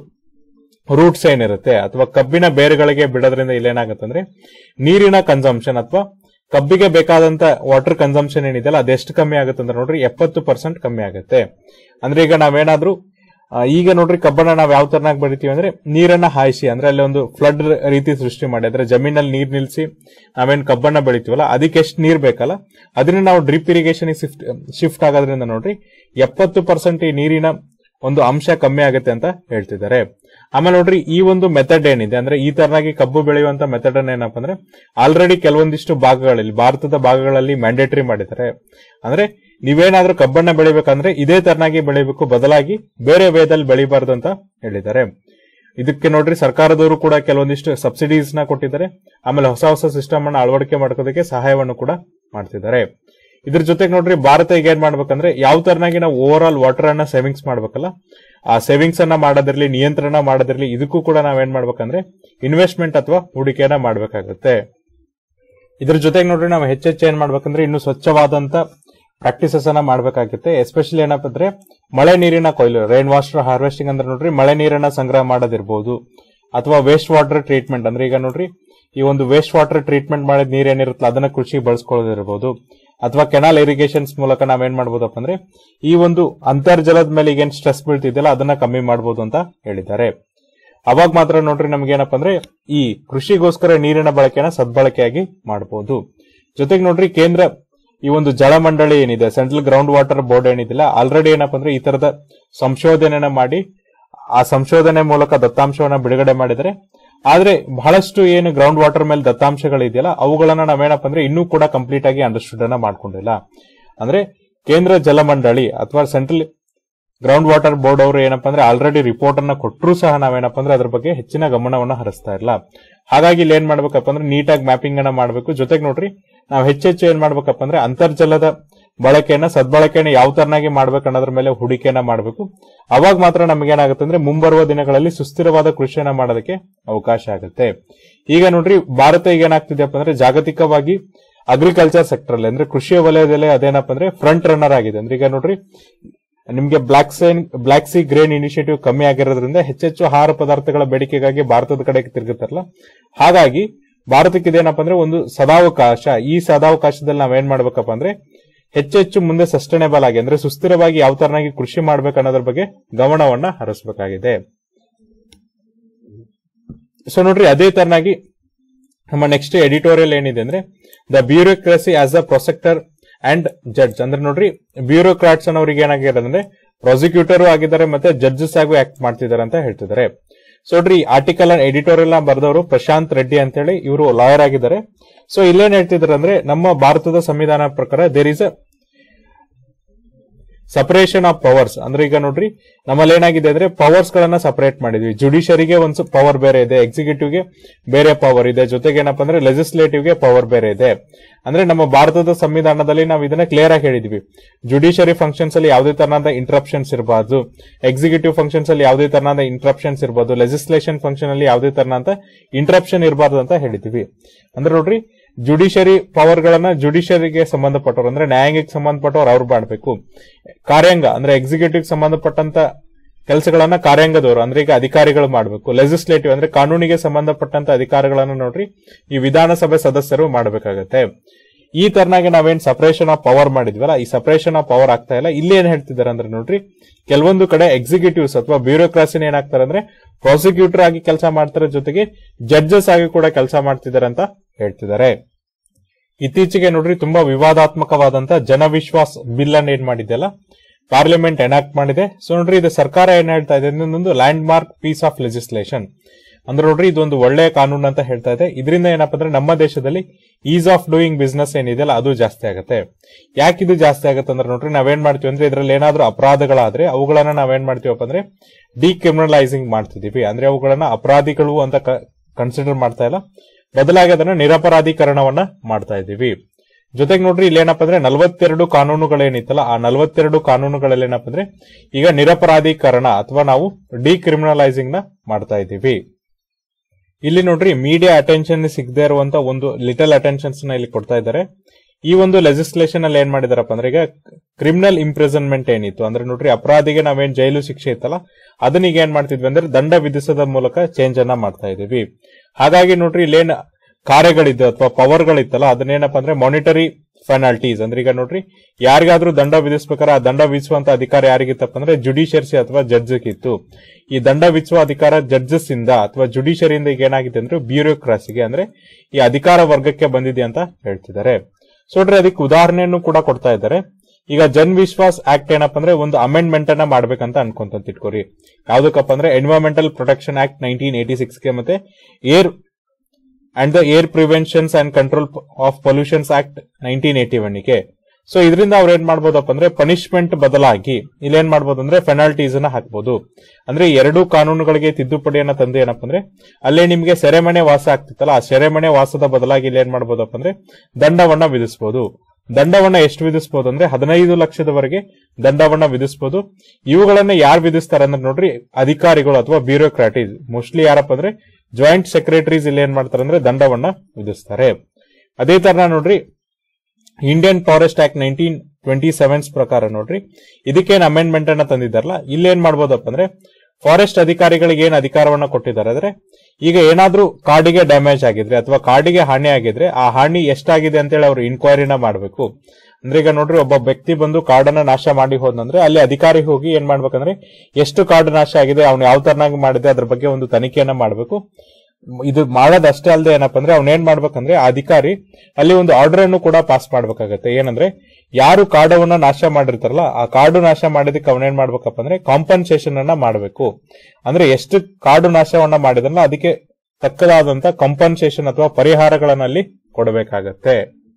ರೂಟ್ಸ್ ಏನಿರುತ್ತೆ ಅಥವಾ ಕಬ್ಬಿನ ಬೇರುಗಳಿಗೆ ಬಿಡೋದ್ರಿಂದ ಇಲ್ಲೇನಾಗುತ್ತೆ ಅಂದ್ರೆ ನೀರಿನ ಕನ್ಸಂಪ್ಷನ್ ಅಥವಾ ಕಬ್ಬಿಗೆ ಬೇಕಾದಂತ ವಾಟರ್ ಕನ್ಸಂಪ್ಷನ್ ಏನಿದೆಯಲ್ಲ ಅದೆಷ್ಟು ಕಮ್ಮಿ ಆಗುತ್ತೆ ಅಂದ್ರೆ ನೋಡ್ರಿ ಎಪ್ಪತ್ತು ಪರ್ಸೆಂಟ್ ಕಮ್ಮಿ ಆಗುತ್ತೆ ಅಂದ್ರೆ ಈಗ ನಾವೇನಾದ್ರೂ ಆ, ಈಗ ನೋಡ್ರಿ ಕಬ್ಬನ್ನ ನಾವ್ ಯಾವ ತರನಾಗಿ ಬೆಳಿತೀವಿ ಅಂದ್ರೆ ನೀರನ್ನ ಹಾಯಿಸಿ ಅಂದ್ರೆ ಅಲ್ಲಿ ಒಂದು ಫ್ಲಡ್ ರೀತಿ ಸೃಷ್ಟಿ ಮಾಡಿ ಅಂದ್ರೆ ಜಮೀನಲ್ಲಿ ನೀರ್ ನಿಲ್ಸಿ ನಾವೇನ್ ಕಬ್ಬನ್ನ ಬೆಳಿತೀವಲ್ಲ ಅದಕ್ಕೆ ಎಷ್ಟು ನೀರ್ ಬೇಕಲ್ಲ ಅದನ್ನ ನಾವು ಡ್ರಿಪ್ ಇರಿಗೇಷನ್ ಶಿಫ್ಟ್ ಶಿಫ್ಟ್ ಆಗೋದ್ರಿಂದ ನೋಡ್ರಿ ಎಪ್ಪತ್ತು ಪರ್ಸೆಂಟ್ ಈ ನೀರಿನ ಒಂದು ಅಂಶ ಕಮ್ಮಿ ಆಗುತ್ತೆ ಅಂತ ಹೇಳ್ತಿದ್ದಾರೆ ಆಮೇಲೆ ನೋಡ್ರಿ ಈ ಒಂದು ಮೆಥಡ್ ಏನಿದೆ ಅಂದ್ರೆ ಈ ತರನಾಗಿ ಕಬ್ಬು ಬೆಳೆಯುವಂತ ಮೆಥಡ್ ಅನ್ನ ಏನಪ್ಪಾ ಅಂದ್ರೆ ಆಲ್ರೆಡಿ ಕೆಲವೊಂದಿಷ್ಟು ಭಾಗಗಳಲ್ಲಿ ಭಾರತದ ಭಾಗಗಳಲ್ಲಿ ಮ್ಯಾಂಡೇಟರಿ ಮಾಡಿದ್ದಾರೆ ಅಂದ್ರೆ ನೀವೇನಾದ್ರೂ ಕಬ್ಬನ್ನ ಬೆಳಿಬೇಕಂದ್ರೆ ಇದೇ ತರನಾಗಿ ಬೆಳಿಬೇಕು ಬದಲಾಗಿ ಬೇರೆ ವೇದಲ್ಲಿ ಬೆಳಿಬಾರ್ದು ಅಂತ ಹೇಳಿದ್ದಾರೆ ಇದಕ್ಕೆ ನೋಡ್ರಿ ಸರ್ಕಾರದವರು ಕೂಡ ಕೆಲವೊಂದಿಷ್ಟು ಸಬ್ಸಿಡೀಸ್ ನ ಕೊಟ್ಟಿದ್ದಾರೆ ಆಮೇಲೆ ಹೊಸ ಹೊಸ ಸಿಸ್ಟಮ್ ಅನ್ನ ಅಳವಡಿಕೆ ಮಾಡ್ಕೋದಕ್ಕೆ ಸಹಾಯವನ್ನು ಕೂಡ ಮಾಡ್ತಿದ್ದಾರೆ ಇದ್ರ ಜೊತೆಗೆ ನೋಡ್ರಿ ಭಾರತ ಈಗ ಏನ್ ಮಾಡ್ಬೇಕಂದ್ರೆ ಯಾವ ತರನಾಗಿ ನಾವು ಓವರ್ ಆಲ್ ವಾಟರ್ ಅನ್ನ ಸೇವಿಂಗ್ಸ್ ಮಾಡ್ಬೇಕಲ್ಲ ಆ ಸೇವಿಂಗ್ಸ್ ಅನ್ನ ಮಾಡೋದಿರ್ಲಿ ನಿಯಂತ್ರಣ ಮಾಡೋದಿರ್ಲಿ ಇದಕ್ಕೂ ಕೂಡ ನಾವೇನ್ ಮಾಡ್ಬೇಕಂದ್ರೆ ಇನ್ವೆಸ್ಟ್ಮೆಂಟ್ ಅಥವಾ ಹೂಡಿಕೆಯನ್ನ ಮಾಡ್ಬೇಕಾಗುತ್ತೆ ಇದ್ರ ಜೊತೆಗೆ ನೋಡ್ರಿ ನಾವು ಹೆಚ್ಚೆಚ್ಚು ಏನ್ ಮಾಡ್ಬೇಕಂದ್ರೆ ಇನ್ನು ಸ್ವಚ್ಛವಾದಂತ ಪ್ರಾಕ್ಟೀಸಸ್ ಅನ್ನ ಮಾಡ್ಬೇಕಾಗುತ್ತೆ ಎಸ್ಪೆಷಲಿ ಏನಪ್ಪ ಅಂದ್ರೆ ಮಳೆ ನೀರಿನ ಕೊಯ್ಲು ರೈನ್ ವಾಟರ್ ಹಾರ್ವೆಸ್ಟಿಂಗ್ ಅಂದ್ರೆ ನೋಡ್ರಿ ಮಳೆ ನೀರನ್ನ ಸಂಗ್ರಹ ಮಾಡೋದಿರ್ಬೋದು ಅಥವಾ ವೇಸ್ಟ್ ವಾಟರ್ ಟ್ರೀಟ್ಮೆಂಟ್ ಅಂದ್ರೆ ಈಗ ನೋಡ್ರಿ ಈ ಒಂದು ವೇಸ್ಟ್ ವಾಟರ್ ಟ್ರೀಟ್ಮೆಂಟ್ ಮಾಡಿದ ನೀರ್ ಏನಿರುತ್ತಲ್ಲ ಅದನ್ನ ಕೃಷಿ ಬಳಸ್ಕೊಳ್ಳೋದಿರ್ಬೋದು ಅಥವಾ ಕೆನಾಲ್ ಇರಿಗೇಷನ್ಸ್ ಮೂಲಕ ನಾವೇನ್ ಮಾಡ್ಬೋದಪ್ಪ ಅಂದ್ರೆ ಈ ಒಂದು ಅಂತರ್ಜಲದ ಮೇಲೆ ಈಗೇನ್ ಸ್ಟ್ರೆಸ್ ಬೀಳ್ತಿದೆಯಲ್ಲ ಅದನ್ನ ಕಮ್ಮಿ ಮಾಡಬಹುದು ಅಂತ ಹೇಳಿದ್ದಾರೆ ಅವಾಗ ಮಾತ್ರ ನೋಡ್ರಿ ನಮ್ಗೆ ಏನಪ್ಪಾ ಅಂದ್ರೆ ಈ ಕೃಷಿಗೋಸ್ಕರ ನೀರಿನ ಬಳಕೆನ ಸದ್ಬಳಕೆಯಾಗಿ ಮಾಡಬಹುದು ಜೊತೆಗೆ ನೋಡ್ರಿ ಕೇಂದ್ರ ಈ ಒಂದು ಜಲಮಂಡಳಿ ಏನಿದೆ ಸೆಂಟ್ರಲ್ ಗ್ರೌಂಡ್ ವಾಟರ್ ಬೋರ್ಡ್ ಏನಿದಿಲ್ಲ ಆಲ್ರೆಡಿ ಏನಪ್ಪಾ ಅಂದ್ರೆ ಈ ತರದ ಸಂಶೋಧನೆನ ಮಾಡಿ ಆ ಸಂಶೋಧನೆ ಮೂಲಕ ದತ್ತಾಂಶವನ್ನ ಬಿಡುಗಡೆ ಮಾಡಿದರೆ ಆದ್ರೆ ಬಹಳಷ್ಟು ಏನು ಗ್ರೌಂಡ್ ವಾಟರ್ ಮೇಲೆ ದತ್ತಾಂಶಗಳಿದೆಯಲ್ಲ ಅವುಗಳನ್ನ ನಾವೇನಪ್ಪ ಅಂದ್ರೆ ಇನ್ನೂ ಕೂಡ ಕಂಪ್ಲೀಟ್ ಆಗಿ ಅಂಡರ್ಸ್ಟುಡ್ ಅನ್ನ ಮಾಡ್ಕೊಂಡಿಲ್ಲ ಅಂದ್ರೆ ಕೇಂದ್ರ ಜಲಮಂಡಳಿ ಅಥವಾ ಸೆಂಟ್ರಲ್ ಗ್ರೌಂಡ್ ವಾಟರ್ ಬೋರ್ಡ್ ಅವರು ಏನಪ್ಪಾ ಅಂದ್ರೆ ಆಲ್ರೆಡಿ ರಿಪೋರ್ಟ್ ಅನ್ನ ಕೊಟ್ಟರು ಸಹ ನಾವೇನಪ್ಪ ಅಂದ್ರೆ ಅದ್ರ ಬಗ್ಗೆ ಹೆಚ್ಚಿನ ಗಮನವನ್ನ ಹರಿಸ್ತಾ ಇಲ್ಲ ಹಾಗಾಗಿ ಇಲ್ಲಿ ಏನ್ ಮಾಡ್ಬೇಕಪ್ಪ ಅಂದ್ರೆ ನೀಟಾಗಿ ಮ್ಯಾಪಿಂಗ್ ಅನ್ನ ಮಾಡ್ಬೇಕು ಜೊತೆಗೆ ನೋಡ್ರಿ ನಾವು ಹೆಚ್ಚೆಚ್ಚು ಏನ್ ಮಾಡ್ಬೇಕಪ್ಪ ಅಂದ್ರೆ ಅಂತರ್ಜಲದ ಬಳಕೆಯನ್ನ ಸದ್ಬಳಕೆಯನ್ನ ಯಾವ ತರನಾಗಿ ಮಾಡ್ಬೇಕು ಅನ್ನೋದ್ರ ಮೇಲೆ ಹೂಡಿಕೆಯನ್ನ ಮಾಡಬೇಕು ಅವಾಗ ಮಾತ್ರ ನಮಗೇನಾಗುತ್ತೆ ಅಂದ್ರೆ ಮುಂಬರುವ ದಿನಗಳಲ್ಲಿ ಸುಸ್ಥಿರವಾದ ಕೃಷಿಯನ್ನ ಮಾಡೋದಕ್ಕೆ ಅವಕಾಶ ಆಗುತ್ತೆ ಈಗ ನೋಡ್ರಿ ಭಾರತ ಈಗ ಏನಾಗ್ತಿದೆಯಪ್ಪ ಅಂದ್ರೆ ಜಾಗತಿಕವಾಗಿ ಅಗ್ರಿಕಲ್ಚರ್ ಸೆಕ್ಟರ್ ಅಲ್ಲಿ ಅಂದ್ರೆ ಕೃಷಿಯ ವಲಯದಲ್ಲಿ ಅದೇನಪ್ಪ ಅಂದ್ರೆ ಫ್ರಂಟ್ ರನ್ನರ್ ಆಗಿದೆ ಅಂದ್ರೆ ಈಗ ನೋಡ್ರಿ ನಿಮ್ಗೆ block sign block C grain initiative ಕಮ್ಮಿ ಆಗಿರೋದ್ರಿಂದ ಹೆಚ್ಚೆಚ್ಚು ಆಹಾರ ಪದಾರ್ಥಗಳ ಬೇಡಿಕೆಗಾಗಿ ಭಾರತದ ಕಡೆಗೆ ತಿರುಗುತ್ತಾರಲ್ಲ ಹಾಗಾಗಿ ಭಾರತಕ್ಕೆ ಇದೇನಪ್ಪ ಅಂದ್ರೆ ಒಂದು ಸದಾವಕಾಶ ಈ ಸದಾವಕಾಶದಲ್ಲಿ ನಾವೇನ್ ಮಾಡ್ಬೇಕಪ್ಪ ಅಂದ್ರೆ ಹೆಚ್ಚೆಚ್ಚು ಮುಂದೆ ಸಸ್ಟೈನೇಬಲ್ ಆಗಿ ಅಂದ್ರೆ ಸುಸ್ಥಿರವಾಗಿ ಯಾವ ತರನಾಗಿ ಕೃಷಿ ಮಾಡ್ಬೇಕು ಅನ್ನೋದ್ರ ಬಗ್ಗೆ ಗಮನವನ್ನ ಹರಿಸಬೇಕಾಗಿದೆ ಸೊ ನೋಡ್ರಿ ಅದೇ ತರನಾಗಿ ನಮ್ಮ ನೆಕ್ಸ್ಟ್ ಎಡಿಟೋರಿಯಲ್ ಏನಿದೆ ಅಂದ್ರೆ the bureaucracy as a prosecutor and judge ಅಂದ್ರೆ ನೋಡ್ರಿ ಬ್ಯೂರೋಕ್ರಾಟ್ಸ್ ಅನ್ನೋರಿಗೆ ಏನಾಗಿರೋದು ಅಂದ್ರೆ ಪ್ರಾಸಿಕ್ಯೂಟರ್ ಆಗಿದ್ದಾರೆ ಮತ್ತೆ ಜಡ್ಜಸ್ ಆಗಿ ಆಕ್ಟ್ ಮಾಡ್ತಿದ್ದಾರೆ ಅಂತ ಹೇಳ್ತಿದ್ದಾರೆ ಸೊ ನೋಡ್ರಿ ಆರ್ಟಿಕಲ್ ಅಂಡ್ ಎಡಿಟೋರಿಯಲ್ ನ ಬರೆದವರು ಪ್ರಶಾಂತ್ ರೆಡ್ಡಿ ಅಂತ ಹೇಳಿ ಇವರು ಲಾಯರ್ ಆಗಿದ್ದಾರೆ ಸೊ ಇಲ್ಲೇನ್ ಹೇಳ್ತಿದ್ದಾರೆ ಅಂದ್ರೆ ನಮ್ಮ ಭಾರತದ ಸಂವಿಧಾನ ಪ್ರಕಾರ there is a separation of powers ಅಂದ್ರೆ ಈಗ ನೋಡ್ರಿ ನಮ್ಮಲ್ಲಿ ಏನಾಗಿದೆ ಅಂದ್ರೆ ಪವರ್ಸ್ ಗಳನ್ನ ಸಪರೇಟ್ ಮಾಡಿದ್ವಿ ಜುಡಿಷರಿಗೆ ಒಂದು ಪವರ್ ಬೇರೆ ಇದೆ ಎಕ್ಸಿಕ್ಯೂಟಿವ್ ಗೆ ಬೇರೆ ಪವರ್ ಇದೆ ಜೊತೆಗೆ ಏನಪ್ಪಾ ಅಂದ್ರೆ ಲೆಜಿಸ್ಲೇಟಿವ್ ಗೆ ಪವರ್ ಬೇರೆ ಇದೆ ಅಂದ್ರೆ ನಮ್ಮ ಭಾರತದ ಸಂವಿಧಾನದಲ್ಲಿ ನಾವು ಇದನ್ನ ಕ್ಲಿಯರ್ ಆಗಿ ಹೇಳಿದ್ವಿ ಜುಡಿಷರಿ ಫಂಕ್ಷನ್ಸ್ ಅಲ್ಲಿ ಯಾವುದೇ ತರನಾದ ಇಂಟರಪ್ಷನ್ಸ್ ಇರಬಾರ್ದು ಎಕ್ಸಿಕ್ಯೂಟಿವ್ ಫಂಕ್ಷನ್ಸ್ ಅಲ್ಲಿ ಯಾವುದೇ ತರನಾದ ಇಂಟರಪ್ಷನ್ಸ್ ಇರಬಾರ್ದು ಲೆಜಿಸ್ಲೇಷನ್ ಫಂಕ್ಷನ್ ಅಲ್ಲಿ ಯಾವುದೇ ತರನಾದ ಇಂಟರಪ್ಷನ್ ಇರಬಾರ್ದು ಅಂತ ಹೇಳಿದ್ವಿ ಅಂದ್ರೆ ನೋಡ್ರಿ ಜುಡಿಷರಿ ಪವರ್ ಗಳನ್ನ ಜುಡಿಷರಿಗೆ ಸಂಬಂಧಪಟ್ಟವ್ರು ಅಂದ್ರೆ ನ್ಯಾಯಾಂಗಕ್ಕೆ ಸಂಬಂಧಪಟ್ಟವ್ರು ಅವ್ರು ಮಾಡಬೇಕು ಕಾರ್ಯಾಂಗ ಅಂದ್ರೆ ಎಕ್ಸಿಕ್ಯೂಟಿವ್ ಸಂಬಂಧಪಟ್ಟಂತ ಕೆಲಸಗಳನ್ನ ಕಾರ್ಯಾಂಗದವರು ಅಂದ್ರೆ ಈಗ ಅಧಿಕಾರಿಗಳು ಮಾಡಬೇಕು ಲೆಜಿಸ್ಲೇಟಿವ್ ಅಂದ್ರೆ ಕಾನೂನಿಗೆ ಸಂಬಂಧಪಟ್ಟಂತ ಅಧಿಕಾರಗಳನ್ನ ನೋಡ್ರಿ ಈ ವಿಧಾನಸಭೆ ಸದಸ್ಯರು ಮಾಡಬೇಕಾಗತ್ತೆ ಈ ತರನಾಗಿ ನಾವೇನ್ ಸಪರೇಷನ್ ಆಫ್ ಪವರ್ ಮಾಡಿದ್ವಲ್ಲ ಈ ಸಪರೇಷನ್ ಆಫ್ ಪವರ್ ಆಗ್ತಾ ಇಲ್ಲ ಇಲ್ಲಿ ಏನ್ ಹೇಳ್ತಿದ್ದಾರೆ ಅಂದ್ರೆ ನೋಡ್ರಿ ಕೆಲವೊಂದು ಕಡೆ ಎಕ್ಸಿಕ್ಯೂಟಿವ್ಸ್ ಅಥವಾ ಬ್ಯೂರೋಕ್ರಾಸಿನ ಏನಾಗ್ತಾರೆ ಅಂದ್ರೆ ಪ್ರಾಸಿಕ್ಯೂಟರ್ ಆಗಿ ಕೆಲಸ ಮಾಡ್ತಾರೆ ಜೊತೆಗೆ ಜಡ್ಜಸ್ ಆಗಿ ಕೂಡ ಕೆಲಸ ಮಾಡ್ತಿದ್ದಾರೆ ಅಂತ ಹೇಳ್ತಿದ್ದಾರೆ ಇತ್ತೀಚೆಗೆ ನೋಡ್ರಿ ತುಂಬಾ ವಿವಾದಾತ್ಮಕವಾದಂತ ಜನವಿಶ್ವಾಸ್ ಬಿಲ್ ಅನ್ನ ಏನ್ ಮಾಡಿದೆಯಲ್ಲ ಪಾರ್ಲಿಮೆಂಟ್ ಎನಾಕ್ಟ್ ಮಾಡಿದೆ ಸೊ ನೋಡ್ರಿ ಇದು ಸರ್ಕಾರ ಏನ್ ಹೇಳ್ತಾ ಇದೆ ಇನ್ನೊಂದು landmark piece of legislation ಅಂದ್ರೆ ನೋಡ್ರಿ ಇದೊಂದು ಒಳ್ಳೆಯ ಕಾನೂನು ಅಂತ ಹೇಳ್ತಾ ಇದೆ ಇದರಿಂದ ಏನಪ್ಪಾ ಅಂದ್ರೆ ನಮ್ಮ ದೇಶದಲ್ಲಿ ಈಸ್ ಆಫ್ ಡೂಯಿಂಗ್ ಬಿಸ್ನೆಸ್ ಏನಿದೆಯಲ್ಲ ಅದು ಜಾಸ್ತಿ ಆಗುತ್ತೆ ಯಾಕೆ ಇದು ಜಾಸ್ತಿ ಆಗುತ್ತೆ ಅಂದ್ರೆ ನೋಡ್ರಿ ನಾವೇನ್ ಮಾಡ್ತೀವಿ ಅಂದ್ರೆ ಇದ್ರಲ್ಲಿ ಏನಾದ್ರೂ ಅಪರಾಧಗಳಾದ್ರೆ ಅವುಗಳನ್ನ ನಾವೇನ್ ಮಾಡ್ತೀವಪ್ಪ ಅಂದ್ರೆ ಡಿಕ್ರಿಮಿನಲೈಸಿಂಗ್ ಮಾಡ್ತಿದೀವಿ ಅಂದ್ರೆ ಅವುಗಳನ್ನ ಅಪರಾಧಿಗಳು ಅಂತ ಕನ್ಸಿಡರ್ ಮಾಡ್ತಾ ಇಲ್ಲ ಬದಲಾಗಿ ಅದನ್ನ ನಿರಪರಾಧೀಕರಣವನ್ನ ಮಾಡ್ತಾ ಇದ್ದೀವಿ ಜೊತೆಗೆ ನೋಡ್ರಿ ಇಲ್ಲಿ ಏನಪ್ಪಾ ಅಂದ್ರೆ ನಲವತ್ತೆರಡು ಕಾನೂನುಗಳೇನಿತ್ತಲ್ಲ ಆ ನಲವತ್ತೆರಡು ಕಾನೂನುಗಳಲ್ಲಿ ಏನಪ್ಪಾ ಅಂದ್ರೆ ಈಗ ನಿರಪರಾಧೀಕರಣ ಅಥವಾ ನಾವು ಡಿಕ್ರಿಮಿನಲೈಸಿಂಗ್ ನ ಮಾಡ್ತಾ ಇದ್ದೀವಿ ಇಲ್ಲಿ ನೋಡ್ರಿ ಮೀಡಿಯಾ ಅಟೆನ್ಷನ್ ಸಿಗದೆ ಇರುವಂತ ಒಂದು ಲಿಟಲ್ ಅಟೆನ್ಷನ್ಸ್ ನ ಇಲ್ಲಿ ಕೊಡ್ತಾ ಇದ್ದಾರೆ ಈ ಒಂದು ಲೆಜಿಸ್ಲೇಷನ್ ಅಲ್ಲಿ ಏನ್ ಮಾಡಿದಾರಪ್ಪ ಅಂದ್ರೆ ಈಗ ಕ್ರಿಮಿನಲ್ ಇಂಪ್ರಿಸನ್ಮೆಂಟ್ ಏನಿತ್ತು ಅಂದ್ರೆ ನೋಡ್ರಿ ಅಪರಾಧಿಗೆ ನಾವೇನ್ ಜೈಲು ಶಿಕ್ಷೆ ಇತ್ತಲ್ಲ ಅದನ್ನ ಈಗ ಏನ್ ಮಾಡ್ತಿದ್ವಿ ಅಂದ್ರೆ ದಂಡ ವಿಧಿಸೋದ ಮೂಲಕ ಚೇಂಜ್ ಅನ್ನ ಮಾಡ್ತಾ ಇದೀವಿ ಹಾಗಾಗಿ ನೋಡ್ರಿ ಇಲ್ಲೇನ್ ಕಾರ್ಯಗಳಿದ್ದು ಅಥವಾ ಪವರ್ಗಳಿತ್ತಲ್ಲ ಅದನ್ನೇನಪ್ಪ ಅಂದ್ರೆ ಮಾನಿಟರಿ ಪೆನಾಲ್ಟೀಸ್ ಅಂದ್ರೆ ಈಗ ನೋಡ್ರಿ ಯಾರಿಗಾದ್ರೂ ದಂಡ ವಿಧಿಸ್ಬೇಕಾದ್ರೆ ಆ ದಂಡ ವಿಧಿಸುವಂತ ಅಧಿಕಾರ ಯಾರಿಗಿತ್ತಪ್ಪ ಅಂದ್ರೆ ಜುಡಿಷಿಯರ್ಸಿ ಅಥವಾ ಜಡ್ಜ್ ಇತ್ತು ಈ ದಂಡ ವಿಧಿಸುವ ಅಧಿಕಾರ ಜಡ್ಜಸ್ ಇಂದ ಅಥವಾ ಜುಡಿಷಿಯರಿಯಿಂದ ಈಗ ಏನಾಗಿದೆ ಅಂದ್ರೆ ಬ್ಯೂರೋಕ್ರಾಸಿಗೆ ಅಂದ್ರೆ ಈ ಅಧಿಕಾರ ವರ್ಗಕ್ಕೆ ಬಂದಿದೆ ಅಂತ ಹೇಳ್ತಿದ್ದಾರೆ ಸೊ ನೋಡ್ರಿ ಅದಕ್ಕೆ ಉದಾಹರಣೆಯನ್ನು ಕೂಡ ಕೊಡ್ತಾ ಇದ್ದಾರೆ ಈಗ ಜನ್ ವಿಶ್ವಾಸ್ ಆಕ್ಟ್ ಏನಪ್ಪ ಅಂದ್ರೆ ಒಂದು ಅಮೆಂಡ್ಮೆಂಟ್ ಅನ್ನ ಮಾಡ್ಬೇಕಂತ ಅನ್ಕೊಂತ ಇಟ್ಕೋರಿ ಯಾವ್ದಕ್ಕಪ್ಪ ಅಂದ್ರೆ environmental protection act nineteen eighty ಸಿಕ್ಸ್ಗೆ ಮತ್ತೆ air and the air preventions and control of pollutions act nineteen eighty ಒನ್ಗೆ ಸೊ ಇದರಿಂದ ಅವ್ರು ಏನ್ ಮಾಡ್ಬೋದಪ್ಪ ಅಂದ್ರೆ ಪನಿಷ್ಮೆಂಟ್ ಬದಲಾಗಿ ಇಲ್ಲಿ ಏನ್ ಮಾಡ್ಬೋದು ಅಂದ್ರೆ ಪೆನಾಲ್ಟೀಸ್ ಅನ್ನ ಹಾಕ್ಬೋದು ಅಂದ್ರೆ ಎರಡೂ ಕಾನೂನುಗಳಿಗೆ ತಿದ್ದುಪಡಿಯನ್ನ ತಂದು ಏನಪ್ಪ ಅಂದ್ರೆ ಅಲ್ಲೇ ನಿಮ್ಗೆ ಸೆರೆಮನೆ ವಾಸ ಆಗ್ತಿತ್ತಲ್ಲ ಆ ಸೆರೆಮನೆ ವಾಸದ ಬದಲಾಗಿ ಇಲ್ಲಿ ಏನ್ ಮಾಡ್ಬೋದಪ್ಪ ಅಂದ್ರೆ ದಂಡವನ್ನ ವಿಧಿಸಬಹುದು ದಂಡವನ್ನ ಎಷ್ಟು ವಿಧಿಸಬಹುದು ಅಂದ್ರೆ ಹದಿನೈದು ಲಕ್ಷದವರೆಗೆ ದಂಡವನ್ನ ವಿಧಿಸಬಹುದು ಇವುಗಳನ್ನ ಯಾರು ವಿಧಿಸ್ತಾರೆ ಅಂದ್ರೆ ನೋಡ್ರಿ ಅಧಿಕಾರಿಗಳು ಅಥವಾ ಬ್ಯೂರೋಕ್ರಾಟೀಸ್ ಮೋಸ್ಟ್ಲಿ ಯಾರಪ್ಪ ಅಂದ್ರೆ ಜಾಯಿಂಟ್ ಸೆಕ್ರೆಟರೀಸ್ ಇಲ್ಲಿ ಏನ್ ಮಾಡ್ತಾರೆ ಅಂದ್ರೆ ದಂಡವನ್ನ ವಿಧಿಸ್ತಾರೆ ಅದೇ ತರ ನೋಡ್ರಿ Indian forest act nineteen twenty sevens ಪ್ರಕಾರ ನೋಡ್ರಿ ಇದಕ್ಕೇನ್ ಅಮೆಂಡ್ಮೆಂಟ್ ಅನ್ನ ತಂದಿದ್ದಾರಲ್ಲ ಇಲ್ಲಿ ಏನ್ ಮಾಡ್ಬೋದಪ್ಪ ಅಂದ್ರೆ ಫಾರೆಸ್ಟ್ ಅಧಿಕಾರಿಗಳಿಗೆ ಏನ್ ಅಧಿಕಾರವನ್ನ ಕೊಟ್ಟಿದ್ದಾರೆ ಅಂದ್ರೆ ಈಗ ಏನಾದ್ರೂ ಕಾಡಿಗೆ ಡ್ಯಾಮೇಜ್ ಆಗಿದ್ರೆ ಅಥವಾ ಕಾಡಿಗೆ ಹಾನಿ ಆಗಿದ್ರೆ ಆ ಹಾನಿ ಎಷ್ಟಾಗಿದೆ ಅಂತೇಳಿ ಅವ್ರು ಇನ್ಕ್ವೈರಿನ ಮಾಡಬೇಕು ಅಂದ್ರೆ ಈಗ ನೋಡ್ರಿ ಒಬ್ಬ ವ್ಯಕ್ತಿ ಬಂದು ಕಾಡನ್ನ ನಾಶ ಮಾಡಿ ಹೋದಂದ್ರೆ ಅಲ್ಲಿ ಅಧಿಕಾರಿ ಹೋಗಿ ಏನ್ ಮಾಡ್ಬೇಕಂದ್ರೆ ಎಷ್ಟು ಕಾಡು ನಾಶ ಆಗಿದೆ ಅವ್ನು ಯಾವ ತರನಾಗಿ ಮಾಡಿದೆ ಅದ್ರ ಬಗ್ಗೆ ಒಂದು ತನಿಖೆಯನ್ನ ಮಾಡಬೇಕು ಇದು ಮಾಡೋದಷ್ಟೇ ಅಲ್ಲದೆ ಏನಪ್ಪಾ ಅಂದ್ರೆ ಅವ್ನ ಏನ್ ಮಾಡ್ಬೇಕಂದ್ರೆ ಆ ಅಧಿಕಾರಿ ಅಲ್ಲಿ ಒಂದು ಆರ್ಡರ್ ಅನ್ನು ಕೂಡ ಪಾಸ್ ಮಾಡ್ಬೇಕಾಗತ್ತೆ ಏನಂದ್ರೆ ಯಾರು ಕಾಡವನ್ನ ನಾಶ ಮಾಡಿರ್ತಾರಲ್ಲ ಆ ಕಾಡು ನಾಶ ಮಾಡಿದಕ್ಕೆ ಅವನೇನ್ ಮಾಡ್ಬೇಕಪ್ಪ ಅಂದ್ರೆ ಕಾಂಪನ್ಸೇಷನ್ ಅನ್ನ ಮಾಡಬೇಕು ಅಂದ್ರೆ ಎಷ್ಟು ಕಾಡು ನಾಶವನ್ನ ಮಾಡಿದ್ರಲ್ಲ ಅದಕ್ಕೆ ತಕ್ಕದಾದಂತ ಕಾಂಪನ್ಸೇಷನ್ ಅಥವಾ ಪರಿಹಾರಗಳನ್ನ ಅಲ್ಲಿ ಕೊಡಬೇಕಾಗತ್ತೆ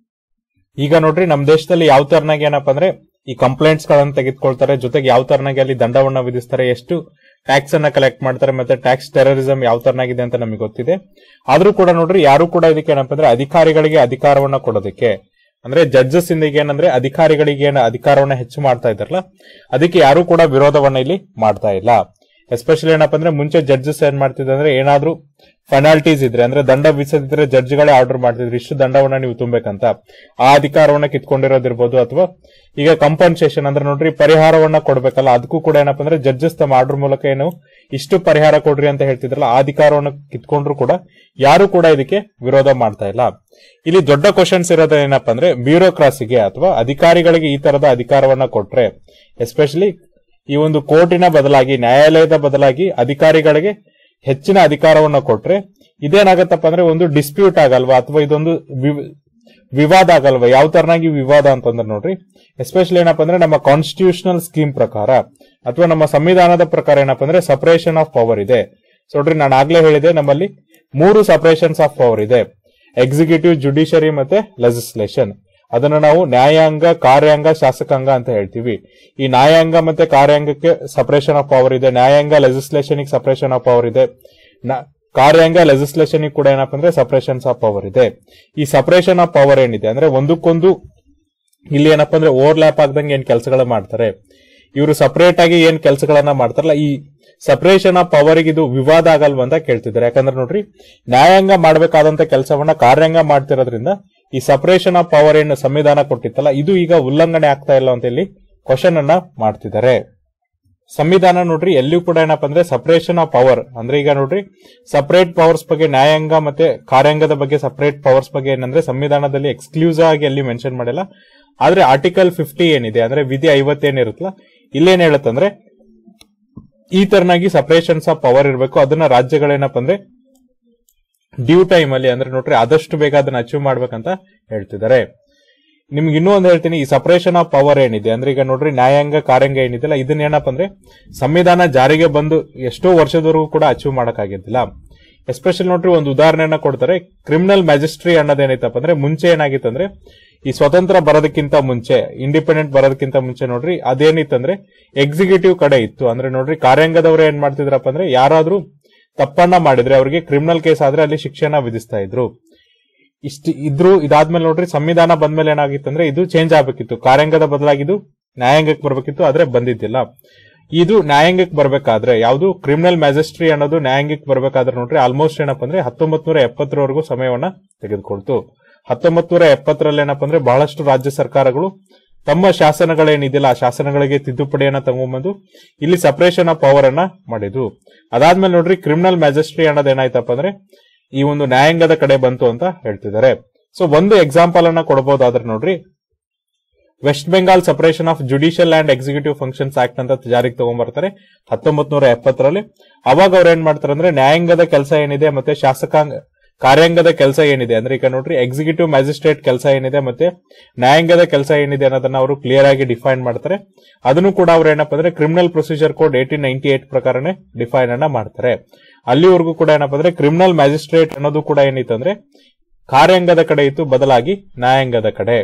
ಈಗ ನೋಡ್ರಿ ನಮ್ ದೇಶದಲ್ಲಿ ಯಾವ ತರನಾಗಿ ಏನಪ್ಪಾ ಅಂದ್ರೆ ಈ ಕಂಪ್ಲೇಂಟ್ಸ್ ಗಳನ್ನ ತೆಗೆದುಕೊಳ್ತಾರೆ ಜೊತೆಗೆ ಯಾವ ತರನಾಗಿ ಅಲ್ಲಿ ದಂಡವನ್ನ ವಿಧಿಸ್ತಾರೆ ಎಷ್ಟು ಟ್ಯಾಕ್ಸ್ ಅನ್ನ ಕಲೆಕ್ಟ್ ಮಾಡ್ತಾರೆ ಮತ್ತೆ ಟ್ಯಾಕ್ಸ್ ಟೆರರಿಸಂ ಯಾವ ತರನಾಗಿದೆ ಅಂತ ನಮಗೆ ಗೊತ್ತಿದೆ ಆದ್ರೂ ಕೂಡ ನೋಡ್ರಿ ಯಾರು ಕೂಡ ಇದಕ್ಕೆ ಏನಪ್ಪಾ ಅಂದ್ರೆ ಅಧಿಕಾರಿಗಳಿಗೆ ಅಧಿಕಾರವನ್ನ ಕೊಡೋದಕ್ಕೆ ಅಂದ್ರೆ ಜಡ್ಜಸ್ ಇಂದ ಈಗ ಏನಂದ್ರೆ ಅಧಿಕಾರಿಗಳಿಗೆ ಏನ ಅಧಿಕಾರವನ್ನ ಹೆಚ್ಚು ಮಾಡ್ತಾ ಇದಾರಲ್ಲ ಅದಕ್ಕೆ ಯಾರು ಕೂಡ ವಿರೋಧವನ್ನ ಇಲ್ಲಿ ಮಾಡ್ತಾ ಇಲ್ಲ ಎಸ್ಪೆಷಲಿ ಏನಪ್ಪಾ ಅಂದ್ರೆ ಮುಂಚೆ ಜಡ್ಜಸ್ ಏನ್ ಮಾಡ್ತಿದ್ರು ಅಂದ್ರೆ ಏನಾದ್ರೂ ಪೆನಾಲ್ಟೀಸ್ ಇದ್ರೆ ಅಂದ್ರೆ ದಂಡ ವಿಧಿಸದಿದ್ರೆ ಜಡ್ಜ್ಗಳೇ ಆರ್ಡರ್ ಮಾಡ್ತಿದ್ರು ಇಷ್ಟು ದಂಡವನ್ನ ನೀವು ತುಂಬಬೇಕಂತ ಆ ಅಧಿಕಾರವನ್ನ ಕಿತ್ಕೊಂಡಿರೋದಿರ್ಬೋದು ಅಥವಾ ಈಗ ಕಂಪನ್ಸೇಷನ್ ಅಂದ್ರೆ ನೋಡ್ರಿ ಪರಿಹಾರವನ್ನ ಕೊಡ್ಬೇಕಲ್ಲ ಅದಕ್ಕೂ ಕೂಡ ಏನಪ್ಪಾ ಅಂದ್ರೆ ಜಡ್ಜಸ್ ತಮ್ಮ ಆರ್ಡರ್ ಮೂಲಕ ಏನು ಇಷ್ಟು ಪರಿಹಾರ ಕೊಡ್ರಿ ಅಂತ ಹೇಳ್ತಿದ್ರಲ್ಲ ಆ ಅಧಿಕಾರವನ್ನ ಕಿತ್ಕೊಂಡ್ರು ಕೂಡ ಯಾರು ಕೂಡ ಇದಕ್ಕೆ ವಿರೋಧ ಮಾಡ್ತಾ ಇಲ್ಲ ಇಲ್ಲಿ ದೊಡ್ಡ ಕ್ವಶನ್ಸ್ ಇರೋದು ಏನಪ್ಪಾ ಅಂದ್ರೆ ಬ್ಯೂರೋಕ್ರಾಸಿಗೆ ಅಥವಾ ಅಧಿಕಾರಿಗಳಿಗೆ ಈ ತರದ ಅಧಿಕಾರವನ್ನ ಕೊಟ್ರೆ ಎಸ್ಪೆಷಲಿ ಈ ಒಂದು ಕೋರ್ಟಿನ ಬದಲಾಗಿ ನ್ಯಾಯಾಲಯದ ಬದಲಾಗಿ ಅಧಿಕಾರಿಗಳಿಗೆ ಹೆಚ್ಚಿನ ಅಧಿಕಾರವನ್ನ ಕೊಟ್ರೆ ಇದೇನಾಗತ್ತಪ್ಪ ಅಂದ್ರೆ ಒಂದು ಡಿಸ್ಪ್ಯೂಟ್ ಆಗಲ್ವಾ ಅಥವಾ ಇದೊಂದು ವಿ- ವಿವಾದ ಆಗಲ್ವಾ ಯಾವ ತರನಾಗಿ ವಿವಾದ ಅಂತಂದ್ರೆ ನೋಡ್ರಿ ಎಸ್ಪೆಷಲಿ ಏನಪ್ಪಾ ಅಂದ್ರೆ ನಮ್ಮ ಕಾನ್ಸ್ಟಿಟ್ಯೂಷನಲ್ ಸ್ಕೀಮ್ ಪ್ರಕಾರ ಅಥವಾ ನಮ್ಮ ಸಂವಿಧಾನದ ಪ್ರಕಾರ ಏನಪ್ಪಾ ಅಂದ್ರೆ ಸಪರೇಷನ್ ಆಫ್ ಪವರ್ ಇದೆ ಸೊ ನೋಡ್ರಿ ನಾನು ಆಗ್ಲೇ ಹೇಳಿದೆ ನಮ್ಮಲ್ಲಿ ಮೂರು ಸಪರೇಷನ್ಸ್ ಆಫ್ ಪವರ್ ಇದೆ ಎಕ್ಸಿಕ್ಯೂಟಿವ್ ಜುಡಿಷರಿ ಮತ್ತೆ ಲೆಜಿಸ್ಲೇಷನ್ ಅದನ್ನ ನಾವು ನ್ಯಾಯಾಂಗ ಕಾರ್ಯಾಂಗ ಶಾಸಕಾಂಗ ಅಂತ ಹೇಳ್ತೀವಿ ಈ ನ್ಯಾಯಾಂಗ ಮತ್ತೆ ಕಾರ್ಯಾಂಗಕ್ಕೆ ಸಪರೇಷನ್ ಆಫ್ ಪವರ್ ಇದೆ ನ್ಯಾಯಾಂಗ ಲೆಜಿಸ್ಲೇಷನ್ ಸಪರೇಷನ್ ಆಫ್ ಪವರ್ ಇದೆ ನ- ಕಾರ್ಯಾಂಗ ಲೆಜಿಸ್ಲೇಷನ್ ಕೂಡ ಏನಪ್ಪಾ ಅಂದ್ರೆ ಸಪರೇಷನ್ಸ್ ಆಫ್ ಪವರ್ ಇದೆ ಈ ಸಪರೇಷನ್ ಆಫ್ ಪವರ್ ಏನಿದೆ ಅಂದ್ರೆ ಒಂದಕ್ಕೊಂದು ಇಲ್ಲಿ ಏನಪ್ಪಾ ಅಂದ್ರೆ ಓವರ್ಲ್ಯಾಪ್ ಆಗ್ದಂಗೆ ಏನ್ ಕೆಲಸಗಳ ಮಾಡ್ತಾರೆ ಇವರು ಸಪರೇಟ್ ಆಗಿ ಏನ್ ಕೆಲಸಗಳನ್ನ ಮಾಡ್ತಾರಲ್ಲ ಈ ಸಪರೇಷನ್ ಆಫ್ ಪವರ್ ಇದು ವಿವಾದ ಆಗಲ್ವಾ ಅಂತ ಕೇಳ್ತಿದ್ದಾರೆ ಯಾಕಂದ್ರೆ ನೋಡ್ರಿ ನ್ಯಾಯಾಂಗ ಮಾಡಬೇಕಾದಂತ ಕೆಲಸವನ್ನ ಕಾರ್ಯಾಂಗ ಮಾಡ್ತಿರೋದ್ರಿಂದ ಈ ಸಪರೇಷನ್ ಆಫ್ ಪವರ್ ಏನು ಸಂವಿಧಾನ ಕೊಟ್ಟಿತ್ತಲ್ಲ ಇದು ಈಗ ಉಲ್ಲಂಘನೆ ಆಗ್ತಾ ಇಲ್ಲ ಅಂತ ಇಲ್ಲಿ ಕ್ವಶನ್ ಅನ್ನ ಮಾಡ್ತಿದ್ದಾರೆ ಸಂವಿಧಾನ ನೋಡ್ರಿ ಎಲ್ಲಿಯೂ ಕೂಡ ಏನಪ್ಪಾ ಅಂದ್ರೆ ಸಪರೇಷನ್ ಆಫ್ ಪವರ್ ಅಂದ್ರೆ ಈಗ ನೋಡ್ರಿ ಸಪರೇಟ್ ಪವರ್ಸ್ ಬಗ್ಗೆ ನ್ಯಾಯಾಂಗ ಮತ್ತೆ ಕಾರ್ಯಾಂಗದ ಬಗ್ಗೆ ಸಪರೇಟ್ ಪವರ್ಸ್ ಬಗ್ಗೆ ಏನಂದ್ರೆ ಸಂವಿಧಾನದಲ್ಲಿ ಎಕ್ಸ್ಕ್ಲೂಸಿವ್ ಆಗಿ ಎಲ್ಲಿ ಮೆನ್ಷನ್ ಮಾಡಿಲ್ಲ ಆದ್ರೆ ಆರ್ಟಿಕಲ್ ಫಿಫ್ಟಿ ಏನಿದೆ ಅಂದ್ರೆ ವಿಧಿ ಐವತ್ತೇನಿರುತ್ತಲ್ಲ ಇಲ್ಲೇನ್ ಹೇಳುತ್ತಂದ್ರೆ ಈ ತರನಾಗಿ ಸಪರೇಷನ್ಸ್ ಆಫ್ ಪವರ್ ಇರಬೇಕು ಅದನ್ನ ರಾಜ್ಯಗಳೇನಪ್ಪ ಅಂದ್ರೆ ಡ್ಯೂ ಟೈಮ್ ಅಲ್ಲಿ ಅಂದ್ರೆ ನೋಡ್ರಿ ಆದಷ್ಟು ಬೇಗ ಅದನ್ನ ಅಚೀವ್ ಮಾಡ್ಬೇಕಂತ ಹೇಳ್ತಿದ್ದಾರೆ ನಿಮ್ಗೆ ಇನ್ನೂ ಒಂದು ಹೇಳ್ತೀನಿ ಈ ಸಪರೇಷನ್ ಆಫ್ ಪವರ್ ಏನಿದೆ ಅಂದ್ರೆ ಈಗ ನೋಡ್ರಿ ನ್ಯಾಯಾಂಗ ಕಾರ್ಯಾಂಗ ಏನಿದೆಲ್ಲ ಇದನ್ನ ಏನಪ್ಪ ಅಂದ್ರೆ ಸಂವಿಧಾನ ಜಾರಿಗೆ ಬಂದು ಎಷ್ಟೋ ವರ್ಷದವರೆಗೂ ಕೂಡ ಅಚೀವ್ ಮಾಡಕ್ಕಾಗಿದ್ದಿಲ್ಲ ಎಸ್ಪೆಷಲ್ ನೋಡ್ರಿ ಒಂದು ಉದಾಹರಣೆಯನ್ನ ಕೊಡ್ತಾರೆ ಕ್ರಿಮಿನಲ್ ಮ್ಯಾಜಿಸ್ಟ್ರಿ ಅನ್ನೋದೇನೈತಪ್ಪ ಅಂದ್ರೆ ಮುಂಚೆ ಏನಾಗಿತ್ತಂದ್ರೆ ಈ ಸ್ವತಂತ್ರ ಬರೋದಕ್ಕಿಂತ ಮುಂಚೆ ಇಂಡಿಪೆಂಡೆಂಟ್ ಬರೋದಕ್ಕಿಂತ ಮುಂಚೆ ನೋಡ್ರಿ ಅದೇನಿತ್ತಂದ್ರೆ ಎಕ್ಸಿಕ್ಯೂಟಿವ್ ಕಡೆ ಇತ್ತು ಅಂದ್ರೆ ನೋಡ್ರಿ ಕಾರ್ಯಾಂಗದವ್ರು ಏನ್ ಮಾಡ್ತಿದ್ರಪ್ಪ ಅಂದ್ರೆ ಯಾರಾದ್ರೂ ತಪ್ಪನ್ನ ಮಾಡಿದ್ರೆ ಅವರಿಗೆ ಕ್ರಿಮಿನಲ್ ಕೇಸ್ ಆದ್ರೆ ಅಲ್ಲಿ ಶಿಕ್ಷೆನ ವಿಧಿಸ್ತಾ ಇದ್ರು ಇಷ್ಟ ಇದ್ರು ಇದಾದ್ಮೇಲೆ ನೋಡ್ರಿ ಸಂವಿಧಾನ ಬಂದ್ಮೇಲೆ ಏನಾಗಿತ್ತಂದ್ರೆ ಇದು ಚೇಂಜ್ ಆಗ್ಬೇಕಿತ್ತು ಕಾರ್ಯಾಂಗದ ಬದಲಾಗಿದ್ದು ನ್ಯಾಯಾಂಗಕ್ಕೆ ಬರ್ಬೇಕಿತ್ತು ಆದ್ರೆ ಬಂದಿದ್ದಿಲ್ಲ ಇದು ನ್ಯಾಯಾಂಗಕ್ಕೆ ಬರ್ಬೇಕಾದ್ರೆ ಯಾವುದು ಕ್ರಿಮಿನಲ್ ಮ್ಯಾಜಿಸ್ಟ್ರಿ ಅನ್ನೋದು ನ್ಯಾಯಾಂಗಕ್ಕೆ ಬರ್ಬೇಕಾದ್ರೆ ನೋಡ್ರಿ ಆಲ್ಮೋಸ್ಟ್ ಏನಪ್ಪ ಅಂದ್ರೆ ಹತ್ತೊಂಬತ್ ನೂರ ಎಪ್ಪತ್ತರವರೆಗೂ ಸಮಯವನ್ನ ತೆಗೆದುಕೊಳ್ತು ಹತ್ತೊಂಬತ್ ನೂರ ಎಪ್ಪತ್ತರಲ್ಲಿ ಏನಪ್ಪ ಅಂದ್ರೆ ಬಹಳಷ್ಟು ರಾಜ್ಯ ಸರ್ಕಾರಗಳು ತಮ್ಮ ಶಾಸನಗಳೇನಿದೆಯಲ್ಲ ಆ ಶಾಸನಗಳಿಗೆ ತಿದ್ದುಪಡಿಯನ್ನ ತಗೊಂಬಂದು ಇಲ್ಲಿ ಸಪರೇಷನ್ ಆಫ್ ಪವರ್ ಅನ್ನ ಮಾಡಿದ್ರು ಅದಾದ್ಮೇಲೆ ನೋಡ್ರಿ ಕ್ರಿಮಿನಲ್ ಮ್ಯಾಜಿಸ್ಟ್ರಿ ಅನ್ನೋದು ಏನಾಯ್ತಪ್ಪ ಅಂದ್ರೆ ಈ ಒಂದು ನ್ಯಾಯಾಂಗದ ಕಡೆ ಬಂತು ಅಂತ ಹೇಳ್ತಿದ್ದಾರೆ ಸೊ ಒಂದು ಎಕ್ಸಾಂಪಲ್ ಅನ್ನ ಕೊಡಬಹುದಾದ್ರೆ ನೋಡ್ರಿ West Bengal separation of judicial and executive functions act ಅಂತ ಜಾರಿಗೆ ತಗೊಂಡ್ಬರ್ತಾರೆ ಹತ್ತೊಂಬತ್ ನೂರ ಎಪ್ಪತ್ತರಲ್ಲಿ ಅವಾಗ ಅವ್ರು ಏನ್ ಮಾಡ್ತಾರೆ ಅಂದ್ರೆ ನ್ಯಾಯಾಂಗದ ಕೆಲಸ ಏನಿದೆ ಮತ್ತೆ ಶಾಸಕಾಂಗ ಕಾರ್ಯಾಂಗದ ಕೆಲಸ ಏನಿದೆ ಅಂದ್ರೆ ಈಗ ನೋಡ್ರಿ ಎಕ್ಸಿಕ್ಯೂಟಿವ್ ಮ್ಯಾಜಿಸ್ಟ್ರೇಟ್ ಕೆಲಸ ಏನಿದೆ ಮತ್ತೆ ನ್ಯಾಯಾಂಗದ ಕೆಲಸ ಏನಿದೆ ಅನ್ನೋದನ್ನ ಅವರು ಕ್ಲಿಯರ್ ಆಗಿ ಡಿಫೈನ್ ಮಾಡ್ತಾರೆ ಅದನ್ನು ಕೂಡ ಅವ್ರು ಏನಪ್ಪಾ ಅಂದ್ರೆ criminal procedure code eighteen ninety eight ಪ್ರಕಾರನೇ ಡಿಫೈನ್ ಅನ್ನ ಮಾಡ್ತಾರೆ ಅಲ್ಲಿವರೆಗೂ ಕೂಡ ಏನಪ್ಪಾ ಅಂದ್ರೆ ಕ್ರಿಮಿನಲ್ ಮ್ಯಾಜಿಸ್ಟ್ರೇಟ್ ಅನ್ನೋದು ಕೂಡ ಏನಿತ್ತು ಅಂದ್ರೆ ಕಾರ್ಯಾಂಗದ ಕಡೆ ಇತ್ತು ಬದಲಾಗಿ ನ್ಯಾಯಾಂಗದ ಕಡೆ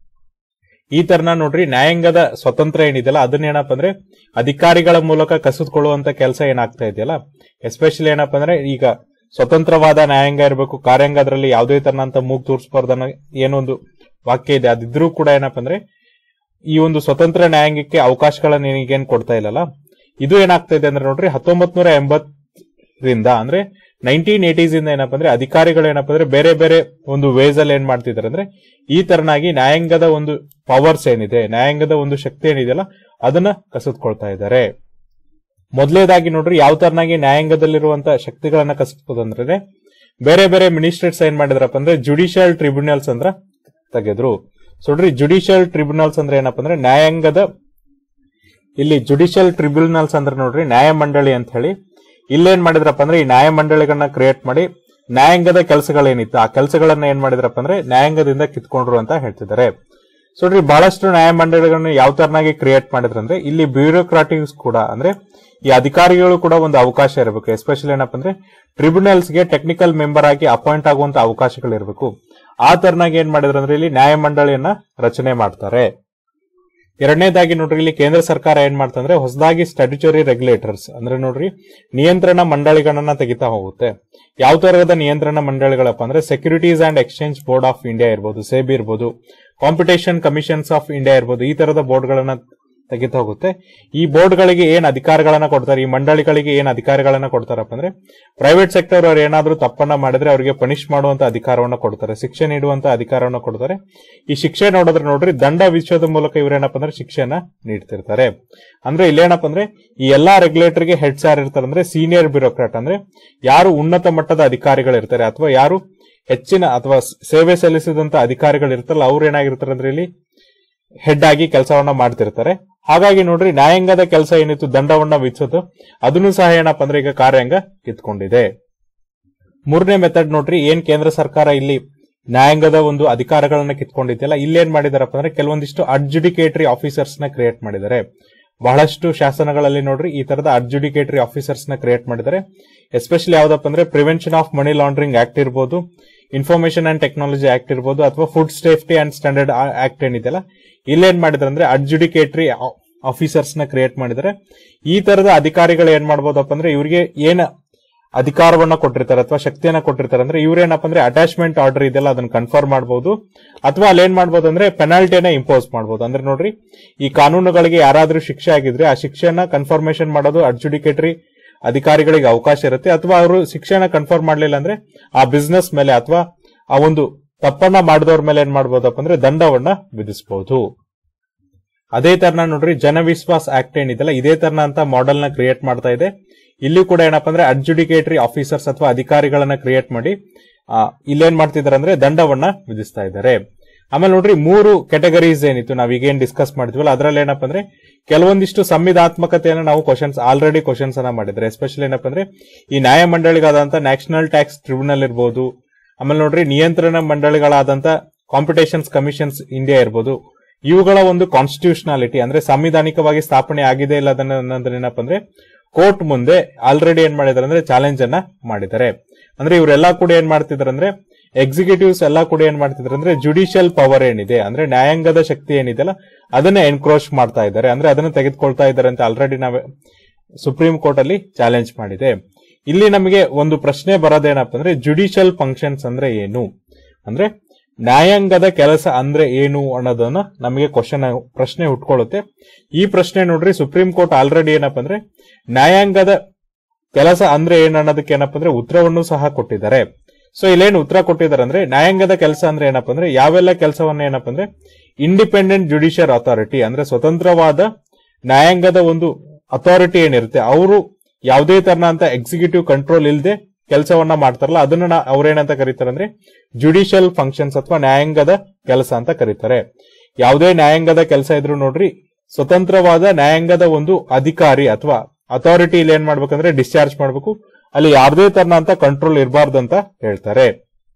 ಈ ತರನ ನೋಡ್ರಿ ನ್ಯಾಯಾಂಗದ ಸ್ವತಂತ್ರ ಏನಿದೆಯಲ್ಲ ಅದನ್ನ ಏನಪ್ಪ ಅಂದ್ರೆ ಅಧಿಕಾರಿಗಳ ಮೂಲಕ ಕಸಿದುಕೊಳ್ಳುವಂತ ಕೆಲಸ ಏನಾಗ್ತಾ ಇದೆಯಲ್ಲ ಎಸ್ಪೆಷಲಿ ಏನಪ್ಪ ಅಂದ್ರೆ ಈಗ ಸ್ವತಂತ್ರವಾದ ನ್ಯಾಯಾಂಗ ಇರಬೇಕು ಕಾರ್ಯಾಂಗ ಅದರಲ್ಲಿ ಯಾವುದೇ ತರನಂತ ಮೂಗ್ ತೋರಿಸಬಾರ್ದು ಅನ್ನೋ ಏನೊಂದು ವಾಕ್ಯ ಇದೆ ಅದಿದ್ರೂ ಕೂಡ ಏನಪ್ಪ ಅಂದ್ರೆ ಈ ಒಂದು ಸ್ವತಂತ್ರ ನ್ಯಾಯಾಂಗಕ್ಕೆ ಅವಕಾಶಗಳನ್ನ ಏನಿಗೇನ್ ಕೊಡ್ತಾ ಇಲ್ಲಲ್ಲ ಇದು ಏನಾಗ್ತಾ ಇದೆ ಅಂದ್ರೆ ನೋಡ್ರಿ ಹತ್ತೊಂಬತ್ ನೂರ ಎಂಬತ್ತರಿಂದ ಅಂದ್ರೆ ನೈನ್ಟೀನ್ ಏಟೀಸ್ ಇಂದ ಏನಪ್ಪ ಅಂದ್ರೆ ಅಧಿಕಾರಿಗಳು ಏನಪ್ಪ ಅಂದ್ರೆ ಬೇರೆ ಬೇರೆ ಒಂದು ವೇಸ್ ಅಲ್ಲಿ ಏನ್ ಮಾಡ್ತಿದ್ದಾರೆ ಅಂದ್ರೆ ಈ ತರನಾಗಿ ನ್ಯಾಯಾಂಗದ ಒಂದು ಪವರ್ಸ್ ಏನಿದೆ ನ್ಯಾಯಾಂಗದ ಒಂದು ಶಕ್ತಿ ಏನಿದೆಯಲ್ಲ ಅದನ್ನ ಕಸಿದ್ಕೊಳ್ತಾ ಇದ್ದಾರೆ ಮೊದಲೇದಾಗಿ ನೋಡ್ರಿ ಯಾವ ತರನಾಗಿ ನ್ಯಾಯಾಂಗದಲ್ಲಿರುವಂತ ಶಕ್ತಿಗಳನ್ನ ಕಸಿದ್ಕೋದಂದ್ರೆ ಬೇರೆ ಬೇರೆ ಮಿನಿಸ್ಟ್ರೇಟ್ಸ್ ಏನ್ ಮಾಡಿದ್ರಪ್ಪ ಅಂದ್ರೆ ಜುಡಿಷಿಯಲ್ ಟ್ರಿಬ್ಯುನಲ್ಸ್ ಅಂದ್ರ ತೆಗೆದ್ರು ಸೊ ನೋಡ್ರಿ ಜುಡಿಷಿಯಲ್ ಟ್ರಿಬ್ಯುನಲ್ಸ್ ಅಂದ್ರೆ ಏನಪ್ಪ ಅಂದ್ರೆ ನ್ಯಾಯಾಂಗದ ಇಲ್ಲಿ ಜುಡಿಷಿಯಲ್ ಟ್ರಿಬ್ಯುನಲ್ಸ್ ಅಂದ್ರೆ ನೋಡ್ರಿ ನ್ಯಾಯಮಂಡಳಿ ಅಂತ ಹೇಳಿ ಇಲ್ಲೇನ್ ಮಾಡಿದ್ರಪ್ಪ ಅಂದ್ರೆ ಈ ನ್ಯಾಯಮಂಡಳಿಗಳನ್ನ ಕ್ರಿಯೇಟ್ ಮಾಡಿ ನ್ಯಾಯಾಂಗದ ಕೆಲಸಗಳೇನಿತ್ತು ಆ ಕೆಲಸಗಳನ್ನ ಏನ್ ಮಾಡಿದ್ರಪ್ಪ ಅಂದ್ರೆ ನ್ಯಾಯಾಂಗದಿಂದ ಕಿತ್ಕೊಂಡ್ರು ಅಂತ ಹೇಳ್ತಿದ್ದಾರೆ ಸೊ ನೋಡ್ರಿ ಬಹಳಷ್ಟು ನ್ಯಾಯಮಂಡಳಿಗಳನ್ನ ಯಾವ ತರನಾಗಿ ಕ್ರಿಯೇಟ್ ಮಾಡಿದ್ರಂದ್ರೆ ಇಲ್ಲಿ ಬ್ಯೂರೋಕ್ರಾಟಿಕ್ಸ್ ಕೂಡ ಅಂದ್ರೆ ಈ ಅಧಿಕಾರಿಗಳು ಕೂಡ ಒಂದು ಅವಕಾಶ ಇರಬೇಕು ಎಸ್ಪೆಷಲಿ ಏನಪ್ಪ ಅಂದ್ರೆ ಟ್ರಿಬ್ಯುನಲ್ಸ್ ಗೆ ಟೆಕ್ನಿಕಲ್ ಮೆಂಬರ್ ಆಗಿ ಅಪಾಯಿಂಟ್ ಆಗುವಂತ ಅವಕಾಶಗಳಿರಬೇಕು ಆ ತರನಾಗಿ ಏನ್ ಮಾಡಿದ್ರು ಅಂದ್ರೆ ಇಲ್ಲಿ ನ್ಯಾಯಮಂಡಳಿಯನ್ನ ರಚನೆ ಮಾಡ್ತಾರೆ ಎರಡನೇದಾಗಿ ನೋಡ್ರಿ ಇಲ್ಲಿ ಕೇಂದ್ರ ಸರ್ಕಾರ ಏನ್ ಮಾಡ್ತಂದ್ರೆ ಹೊಸದಾಗಿ ಸ್ಟ್ಯಾಟ್ಯುಟರಿ ರೆಗ್ಯುಲೇಟರ್ಸ್ ಅಂದ್ರೆ ನೋಡ್ರಿ ನಿಯಂತ್ರಣ ಮಂಡಳಿಗಳನ್ನ ತೆಗಿತಾ ಹೋಗುತ್ತೆ ಯಾವ ತರಹದ ನಿಯಂತ್ರಣ ಮಂಡಳಿಗಳಪ್ಪ ಅಂದ್ರೆ securities and exchange board of India ಇರ್ಬೋದು ಸೇಬಿ ಇರ್ಬೋದು ಕಾಂಪಿಟೇಷನ್ ಕಮಿಷನ್ಸ್ ಆಫ್ ಇಂಡಿಯಾ ಇರ್ಬೋದು ಈ ತರದ ಬೋರ್ಡ್ಗಳನ್ನ ತೆಗಿತಾ ಹೋಗುತ್ತೆ ಈ ಬೋರ್ಡ್ಗಳಿಗೆ ಏನ್ ಅಧಿಕಾರಗಳನ್ನ ಕೊಡ್ತಾರೆ ಈ ಮಂಡಳಿಗಳಿಗೆ ಏನ್ ಅಧಿಕಾರಗಳನ್ನ ಕೊಡ್ತಾರಪ್ಪ ಅಂದ್ರೆ ಪ್ರೈವೇಟ್ ಸೆಕ್ಟರ್ ಅವ್ರು ಏನಾದ್ರೂ ತಪ್ಪನ್ನ ಮಾಡಿದ್ರೆ ಅವರಿಗೆ ಪನಿಷ್ ಮಾಡುವಂತ ಅಧಿಕಾರವನ್ನ ಕೊಡ್ತಾರೆ ಶಿಕ್ಷೆ ನೀಡುವಂತ ಅಧಿಕಾರವನ್ನ ಕೊಡ್ತಾರೆ ಈ ಶಿಕ್ಷೆ ನೋಡಿದ್ರೆ ನೋಡ್ರಿ ದಂಡ ವಿಷಯದ ಮೂಲಕ ಇವ್ರೇನಪ್ಪ ಅಂದ್ರೆ ಶಿಕ್ಷೆಯನ್ನ ನೀಡ್ತಿರ್ತಾರೆ ಅಂದ್ರೆ ಇಲ್ಲೇನಪ್ಪ ಅಂದ್ರೆ ಈ ಎಲ್ಲಾ ರೆಗ್ಯುಲೇಟರ್ಗೆ ಹೆಡ್ಸ್ ಯಾರು ಇರ್ತಾರೆ ಅಂದ್ರೆ ಸೀನಿಯರ್ ಬ್ಯೂರೋಕ್ರಾಟ್ ಅಂದ್ರೆ ಯಾರು ಉನ್ನತ ಮಟ್ಟದ ಅಧಿಕಾರಿಗಳಿರ್ತಾರೆ ಅಥವಾ ಯಾರು ಹೆಚ್ಚಿನ ಅಥವಾ ಸೇವೆ ಸಲ್ಲಿಸಿದಂತ ಅಧಿಕಾರಿಗಳು ಇರ್ತಾರಲ್ಲ ಅವ್ರು ಏನಾಗಿರ್ತಾರೆ ಅಂದ್ರೆ ಇಲ್ಲಿ ಹೆಡ್ ಆಗಿ ಕೆಲಸವನ್ನ ಮಾಡ್ತಿರ್ತಾರೆ ಹಾಗಾಗಿ ನೋಡ್ರಿ ನ್ಯಾಯಾಂಗದ ಕೆಲಸ ಏನಿತ್ತು ದಂಡವನ್ನ ವಿಧಿಸೋದು ಅದನ್ನು ಸಹ ಏನಪ್ಪ ಅಂದ್ರೆ ಈಗ ಕಾರ್ಯಾಂಗ ಕಿತ್ಕೊಂಡಿದೆ ಮೂರನೇ ಮೆಥಡ್ ನೋಡ್ರಿ ಏನ್ ಕೇಂದ್ರ ಸರ್ಕಾರ ಇಲ್ಲಿ ನ್ಯಾಯಾಂಗದ ಒಂದು ಅಧಿಕಾರಗಳನ್ನ ಕಿತ್ಕೊಂಡಿದ್ದೆಲ್ಲ ಇಲ್ಲೇನ್ ಮಾಡಿದಾರಪ್ಪ ಅಂದ್ರೆ ಕೆಲವೊಂದಿಷ್ಟು ಅಡ್ಜುಡಿಕೇಟರಿ ಆಫೀಸರ್ಸ್ ನ ಕ್ರಿಯೇಟ್ ಮಾಡಿದ್ದಾರೆ ಬಹಳಷ್ಟು ಶಾಸನಗಳಲ್ಲಿ ನೋಡ್ರಿ ಈ ತರದ ಅಡ್ಜುಡಿಕೇಟರಿ ಆಫೀಸರ್ಸ್ ನ ಕ್ರಿಯೇಟ್ ಮಾಡಿದ್ದಾರೆ ಎಸ್ಪೆಷಲಿ ಯಾವ್ದಪ್ಪ ಅಂದ್ರೆ prevention of money laundering act ಇರ್ಬೋದು ಇನ್ಫಾರ್ಮೇಶನ್ ಅಂಡ್ ಟೆಕ್ನಾಲಜಿ ಆಕ್ಟ್ ಇರ್ಬೋದು ಅಥವಾ food safety and standard act ಏನಿದೆಯಲ್ಲ ಇಲ್ಲೇನ್ ಮಾಡಿದ್ರೆ ಅಂದ್ರೆ ಅಡ್ಜುಡಿಕೇಟರಿ ಆಫೀಸರ್ಸ್ ನ ಕ್ರಿಯೇಟ್ ಮಾಡಿದ್ದಾರೆ ಈ ತರದ ಅಧಿಕಾರಿಗಳು ಏನ್ ಮಾಡ್ಬೋದಪ್ಪ ಅಂದ್ರೆ ಇವರಿಗೆ ಏನ್ ಅಧಿಕಾರವನ್ನ ಕೊಟ್ಟಿರ್ತಾರೆ ಅಥವಾ ಶಕ್ತಿಯನ್ನ ಕೊಟ್ಟಿರ್ತಾರೆ ಅಂದ್ರೆ ಇವ್ರೇನಪ್ಪ ಅಂದ್ರೆ ಅಟ್ಯಾಚ್ಮೆಂಟ್ ಆರ್ಡರ್ ಇದೆಲ್ಲ ಅದನ್ನ ಕನ್ಫರ್ಮ್ ಮಾಡಬಹುದು ಅಥವಾ ಅಲ್ಲಿ ಏನ್ ಮಾಡ್ಬೋದು ಅಂದ್ರೆ ಪೆನಾಲ್ಟಿಯನ್ನ ಇಂಪೋಸ್ ಮಾಡಬಹುದು ಅಂದ್ರೆ ನೋಡ್ರಿ ಈ ಕಾನೂನುಗಳಿಗೆ ಯಾರಾದ್ರೂ ಶಿಕ್ಷೆ ಆಗಿದ್ರೆ ಆ ಶಿಕ್ಷೆಯನ್ನ ಕನ್ಫರ್ಮೇಶನ್ ಮಾಡೋದು ಅಡ್ಜುಡಿಕೇಟರಿ ಅಧಿಕಾರಿಗಳಿಗೆ ಅವಕಾಶ ಇರುತ್ತೆ ಅಥವಾ ಅವರು ಶಿಕ್ಷಣ ಕನ್ಫರ್ಮ್ ಮಾಡ್ಲಿಲ್ಲ ಅಂದ್ರೆ ಆ ಬಿಸ್ನೆಸ್ ಮೇಲೆ ಅಥವಾ ಆ ಒಂದು ತಪ್ಪನ್ನ ಮಾಡಿದವ್ರ ಮೇಲೆ ಏನ್ ಮಾಡ್ಬೋದಪ್ಪ ಅಂದ್ರೆ ದಂಡವನ್ನ ವಿಧಿಸಬಹುದು ಅದೇ ತರನ ನೋಡ್ರಿ ಜನವಿಶ್ವಾಸ್ ಆಕ್ಟ್ ಏನಿದೆಲ್ಲ ಇದೇ ತರನ ಅಂತ ಮಾಡೆಲ್ ನ ಕ್ರಿಯೇಟ್ ಮಾಡ್ತಾ ಇದೆ ಇಲ್ಲಿ ಕೂಡ ಏನಪ್ಪಾ ಅಂದ್ರೆ ಅಡ್ಜುಡಿಕೇಟರಿ ಆಫೀಸರ್ಸ್ ಅಥವಾ ಅಧಿಕಾರಿಗಳನ್ನ ಕ್ರಿಯೇಟ್ ಮಾಡಿ ಆ, ಇಲ್ಲೇನ್ ಮಾಡ್ತಿದಾರೆ ಅಂದ್ರೆ ದಂಡವನ್ನ ವಿಧಿಸ್ತಾ ಇದ್ದಾರೆ ಆಮೇಲೆ ನೋಡ್ರಿ ಮೂರು ಕೆಟಗರೀಸ್ ಏನಿತ್ತು ನಾವ್ ಈಗೇನ್ ಡಿಸ್ಕಸ್ ಮಾಡಿದ್ವಲ್ಲ ಅದ್ರಲ್ಲಿ ಏನಪ್ಪಾ ಅಂದ್ರೆ ಕೆಲವೊಂದಿಷ್ಟು ಸಂವಿಧಾತ್ಮಕತೆಯನ್ನ ನಾವು ಕ್ವಶನ್ಸ್ ಆಲ್ರೆಡಿ ಕ್ವಶನ್ಸ್ ಅನ್ನ ಮಾಡಿದ್ರೆ ಎಸ್ಪೆಷಲಿ ಏನಪ್ಪಾ ಅಂದ್ರೆ ಈ ನ್ಯಾಯ ಮಂಡಳಿಗಾದಂತ ನ್ಯಾಷನಲ್ ಟ್ಯಾಕ್ಸ್ ಟ್ರಿಬ್ಯುನಲ್ ಇರ್ಬೋದು ಆಮೇಲೆ ನೋಡ್ರಿ ನಿಯಂತ್ರಣ ಮಂಡಳಿಗಳಾದಂತ ಕಾಂಪಿಟೇಷನ್ಸ್ ಕಮಿಷನ್ಸ್ ಇಂಡಿಯಾ ಇರ್ಬೋದು ಇವುಗಳ ಒಂದು ಕಾನ್ಸ್ಟಿಟ್ಯೂಷನಾಲಿಟಿ ಅಂದ್ರೆ ಸಾಂವಿಧಾನಿಕವಾಗಿ ಸ್ಥಾಪನೆ ಆಗಿದೆ ಇಲ್ಲ ಅದನ್ನ ಅನ್ನೋದನ್ನ ಏನಪ್ಪಾ ಅಂದ್ರೆ ಕೋರ್ಟ್ ಮುಂದೆ ಆಲ್ರೆಡಿ ಏನ್ ಮಾಡಿದಾರೆ ಅಂದ್ರೆ ಚಾಲೆಂಜ್ ಅನ್ನ ಮಾಡಿದ್ದಾರೆ ಅಂದ್ರೆ ಇವರೆಲ್ಲಾ ಕೂಡ ಏನ್ ಮಾಡ್ತಿದಾರೆ ಅಂದ್ರೆ ಎಕ್ಸಿಕ್ಯೂಟಿವ್ಸ್ ಎಲ್ಲಾ ಕೂಡ ಏನ್ ಮಾಡ್ತಿದಾರೆ ಅಂದ್ರೆ ಜುಡಿಷಿಯಲ್ ಪವರ್ ಏನಿದೆ ಅಂದ್ರೆ ನ್ಯಾಯಾಂಗದ ಶಕ್ತಿ ಏನಿದೆಯಲ್ಲ ಅದನ್ನ ಎನ್ಕ್ರೋಚ್ ಮಾಡ್ತಾ ಇದ್ದಾರೆ ಅಂದ್ರೆ ಅದನ್ನ ತೆಗೆದುಕೊಳ್ತಾ ಇದ್ದಾರೆ ಅಂತ ಆಲ್ರೆಡಿ ನಾವೇ ಸುಪ್ರೀಂ ಕೋರ್ಟ್ ಅಲ್ಲಿ ಚಾಲೆಂಜ್ ಮಾಡಿದೆ ಇಲ್ಲಿ ನಮಗೆ ಒಂದು ಪ್ರಶ್ನೆ ಬರೋದೇನಪ್ಪ ಅಂದ್ರೆ ಜುಡಿಷಿಯಲ್ ಫಂಕ್ಷನ್ಸ್ ಅಂದ್ರೆ ಏನು ಅಂದ್ರೆ ನ್ಯಾಯಾಂಗದ ಕೆಲಸ ಅಂದ್ರೆ ಏನು ಅನ್ನೋದನ್ನ ನಮಗೆ ಕ್ವಶನ್ ಪ್ರಶ್ನೆ ಹುಟ್ಕೊಳ್ಳುತ್ತೆ ಈ ಪ್ರಶ್ನೆ ನೋಡ್ರಿ ಸುಪ್ರೀಂ ಕೋರ್ಟ್ ಆಲ್ರೆಡಿ ಏನಪ್ಪ ಅಂದ್ರೆ ನ್ಯಾಯಾಂಗದ ಕೆಲಸ ಅಂದ್ರೆ ಏನ್ ಅನ್ನೋದಕ್ಕೆ ಏನಪ್ಪ ಅಂದ್ರೆ ಉತ್ತರವನ್ನು ಸಹ ಕೊಟ್ಟಿದ್ದಾರೆ ಸೊ ಇಲ್ಲೇನು ಉತ್ತರ ಕೊಟ್ಟಿದ್ದಾರೆ ಅಂದ್ರೆ ನ್ಯಾಯಾಂಗದ ಕೆಲಸ ಅಂದ್ರೆ ಏನಪ್ಪ ಅಂದ್ರೆ ಯಾವೆಲ್ಲ ಕೆಲಸವನ್ನ ಏನಪ್ಪ ಅಂದ್ರೆ ಇಂಡಿಪೆಂಡೆಂಟ್ ಜುಡಿಷಿಯಲ್ ಅಥಾರಿಟಿ ಅಂದ್ರೆ ಸ್ವತಂತ್ರವಾದ ನ್ಯಾಯಾಂಗದ ಒಂದು ಅಥಾರಿಟಿ ಏನಿರುತ್ತೆ ಅವರು ಯಾವುದೇ ತರನಂತ ಎಕ್ಸಿಕ್ಯೂಟಿವ್ ಕಂಟ್ರೋಲ್ ಇಲ್ಲದೆ ಕೆಲಸವನ್ನ ಮಾಡ್ತಾರಲ್ಲ ಅದನ್ನ ನಾ- ಅವ್ರೇನಂತ ಕರೀತಾರೆ ಅಂದ್ರೆ ಜುಡಿಷಿಯಲ್ ಫಂಕ್ಷನ್ಸ್ ಅಥವಾ ನ್ಯಾಯಾಂಗದ ಕೆಲಸ ಅಂತ ಕರೀತಾರೆ ಯಾವುದೇ ನ್ಯಾಯಾಂಗದ ಕೆಲಸ ಇದ್ರು ನೋಡ್ರಿ ಸ್ವತಂತ್ರವಾದ ನ್ಯಾಯಾಂಗದ ಒಂದು ಅಧಿಕಾರಿ ಅಥವಾ ಅಥಾರಿಟಿ ಇಲ್ಲಿ ಏನ್ ಮಾಡ್ಬೇಕಂದ್ರೆ ಡಿಸ್ಚಾರ್ಜ್ ಮಾಡ್ಬೇಕು ಅಲ್ಲಿ ಯಾವ್ದೇ ತರನಂತ ಕಂಟ್ರೋಲ್ ಇರಬಾರ್ದು ಅಂತ ಹೇಳ್ತಾರೆ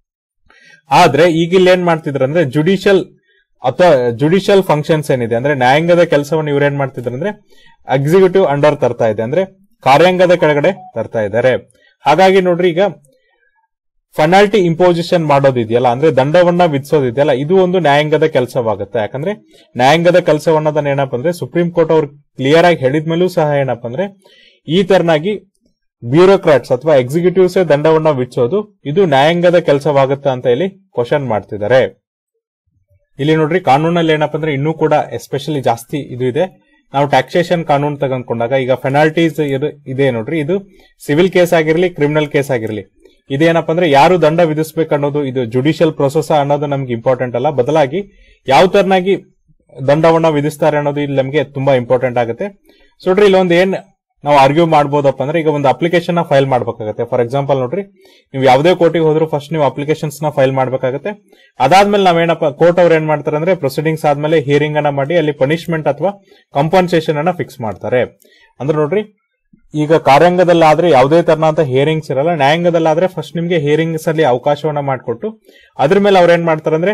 ಆದ್ರೆ ಈಗ ಇಲ್ಲಿ ಏನ್ ಮಾಡ್ತಿದ್ರು ಅಂದ್ರೆ ಜುಡಿಷಿಯಲ್ ಅಥವಾ ಜುಡಿಷಿಯಲ್ ಫಂಕ್ಷನ್ಸ್ ಏನಿದೆ ಅಂದ್ರೆ ನ್ಯಾಯಾಂಗದ ಕೆಲಸವನ್ನು ಇವ್ರು ಏನ್ ಮಾಡ್ತಿದ್ರು ಅಂದ್ರೆ ಎಕ್ಸಿಕ್ಯೂಟಿವ್ ಅಂಡರ್ ತರ್ತಾ ಇದೆ ಅಂದ್ರೆ ಕಾರ್ಯಾಂಗದ ಕೆಳಗಡೆ ತರ್ತಾ ಇದ್ದಾರೆ ಹಾಗಾಗಿ ನೋಡ್ರಿ ಈಗ ಫನಾಲ್ಟಿ ಇಂಪೋಸಿಷನ್ ಮಾಡೋದಿದೆಯಲ್ಲ ಅಂದ್ರೆ ದಂಡವನ್ನ ವಿಧಿಸೋದಿದೆಯಲ್ಲ ಇದು ಒಂದು ನ್ಯಾಯಾಂಗದ ಕೆಲಸವಾಗುತ್ತೆ ಯಾಕಂದ್ರೆ ನ್ಯಾಯಾಂಗದ ಕೆಲಸವನ್ನದನ್ನ ಏನಪ್ಪ ಅಂದ್ರೆ ಸುಪ್ರೀಂ ಕೋರ್ಟ್ ಅವ್ರು ಕ್ಲಿಯರ್ ಆಗಿ ಹೇಳಿದ್ಮೇಲೂ ಸಹ ಏನಪ್ಪ ಅಂದ್ರೆ ಈ ತರನಾಗಿ ಬ್ಯೂರೋಕ್ರಾಟ್ಸ್ ಅಥವಾ ಎಕ್ಸಿಕ್ಯೂಟಿವ್ಸ್ ದಂಡವನ್ನ ವಿಧಿಸೋದು ಇದು ನ್ಯಾಯಾಂಗದ ಕೆಲಸವಾಗುತ್ತಾ ಅಂತ ಇಲ್ಲಿ ಕ್ವಶನ್ ಮಾಡ್ತಿದ್ದಾರೆ ಇಲ್ಲಿ ನೋಡ್ರಿ ಕಾನೂನಲ್ಲಿ ಏನಪ್ಪ ಅಂದ್ರೆ ಇನ್ನೂ ಕೂಡ ಎಸ್ಪೆಷಲಿ ಜಾಸ್ತಿ ಇದು ಇದೆ ನಾವು ಟ್ಯಾಕ್ಸೇಷನ್ ಕಾನೂನು ತಗೊಂಡ್ಕೊಂಡಾಗ ಈಗ ಪೆನಾಲ್ಟೀಸ್ ಇದೆ ನೋಡ್ರಿ ಇದು ಸಿವಿಲ್ ಕೇಸ್ ಆಗಿರ್ಲಿ ಕ್ರಿಮಿನಲ್ ಕೇಸ್ ಆಗಿರ್ಲಿ ಇದೇನಪ್ಪ ಅಂದ್ರೆ ಯಾರು ದಂಡ ವಿಧಿಸಬೇಕು ಅನ್ನೋದು ಇದು ಜುಡಿಷಿಯಲ್ ಪ್ರೊಸೆಸ್ ಅನ್ನೋದು ನಮ್ಗೆ ಇಂಪಾರ್ಟೆಂಟ್ ಅಲ್ಲ ಬದಲಾಗಿ ಯಾವ ತರನಾಗಿ ದಂಡವನ್ನ ವಿಧಿಸ್ತಾರೆ ಅನ್ನೋದು ಇಲ್ಲಿ ನಮಗೆ ತುಂಬಾ ಇಂಪಾರ್ಟೆಂಟ್ ಆಗುತ್ತೆ ಸೊ ನೋಡ್ರಿ ಇಲ್ಲೊಂದು ಏನ್ ನಾವು ಆರ್ಗ್ಯೂ ಮಾಡ್ಬೋದಪ್ಪ ಅಂದ್ರೆ ಈಗ ಒಂದು ಅಪ್ಲಿಕೇಶನ್ ನ ಫೈಲ್ ಮಾಡ್ಬೇಕಾಗತ್ತೆ ಫಾರ್ ಎಕ್ಸಾಂಪಲ್ ನೋಡ್ರಿ ನೀವು ಯಾವುದೇ ಕೋರ್ಟಿಗೆ ಹೋದ್ರು ಫಸ್ಟ್ ನೀವು ಅಪ್ಲಿಕೇಶನ್ಸ್ ನ ಫೈಲ್ ಮಾಡ್ಬೇಕಾಗತ್ತೆ ಅದಾದ್ಮೇಲೆ ನಾವೇನಪ್ಪ ಕೋರ್ಟ್ ಅವ್ರು ಏನ್ ಮಾಡ್ತಾರೆ ಅಂದ್ರೆ ಪ್ರೊಸೀಡಿಂಗ್ಸ್ ಆದ್ಮೇಲೆ ಹಿಯರಿಂಗ್ ಅನ್ನ ಮಾಡಿ ಅಲ್ಲಿ ಪನಿಷ್ಮೆಂಟ್ ಅಥವಾ ಕಂಪನ್ಸೇಷನ್ ಅನ್ನ ಫಿಕ್ಸ್ ಮಾಡ್ತಾರೆ ಅಂದ್ರೆ ನೋಡ್ರಿ ಈಗ ಕಾರ್ಯಾಂಗದಲ್ಲಾದ್ರೆ ಯಾವುದೇ ತರನಾದ ಹಿಯರಿಂಗ್ಸ್ ಇರಲ್ಲ ನ್ಯಾಯಾಂಗದಲ್ಲಾದ್ರೆ ಫಸ್ಟ್ ನಿಮ್ಗೆ ಹಿಯರಿಂಗ್ಸ್ ಅಲ್ಲಿ ಅವಕಾಶವನ್ನ ಮಾಡಿಕೊಟ್ಟು ಅದ್ರ ಮೇಲೆ ಅವ್ರು ಏನ್ ಮಾಡ್ತಾರೆ ಅಂದ್ರೆ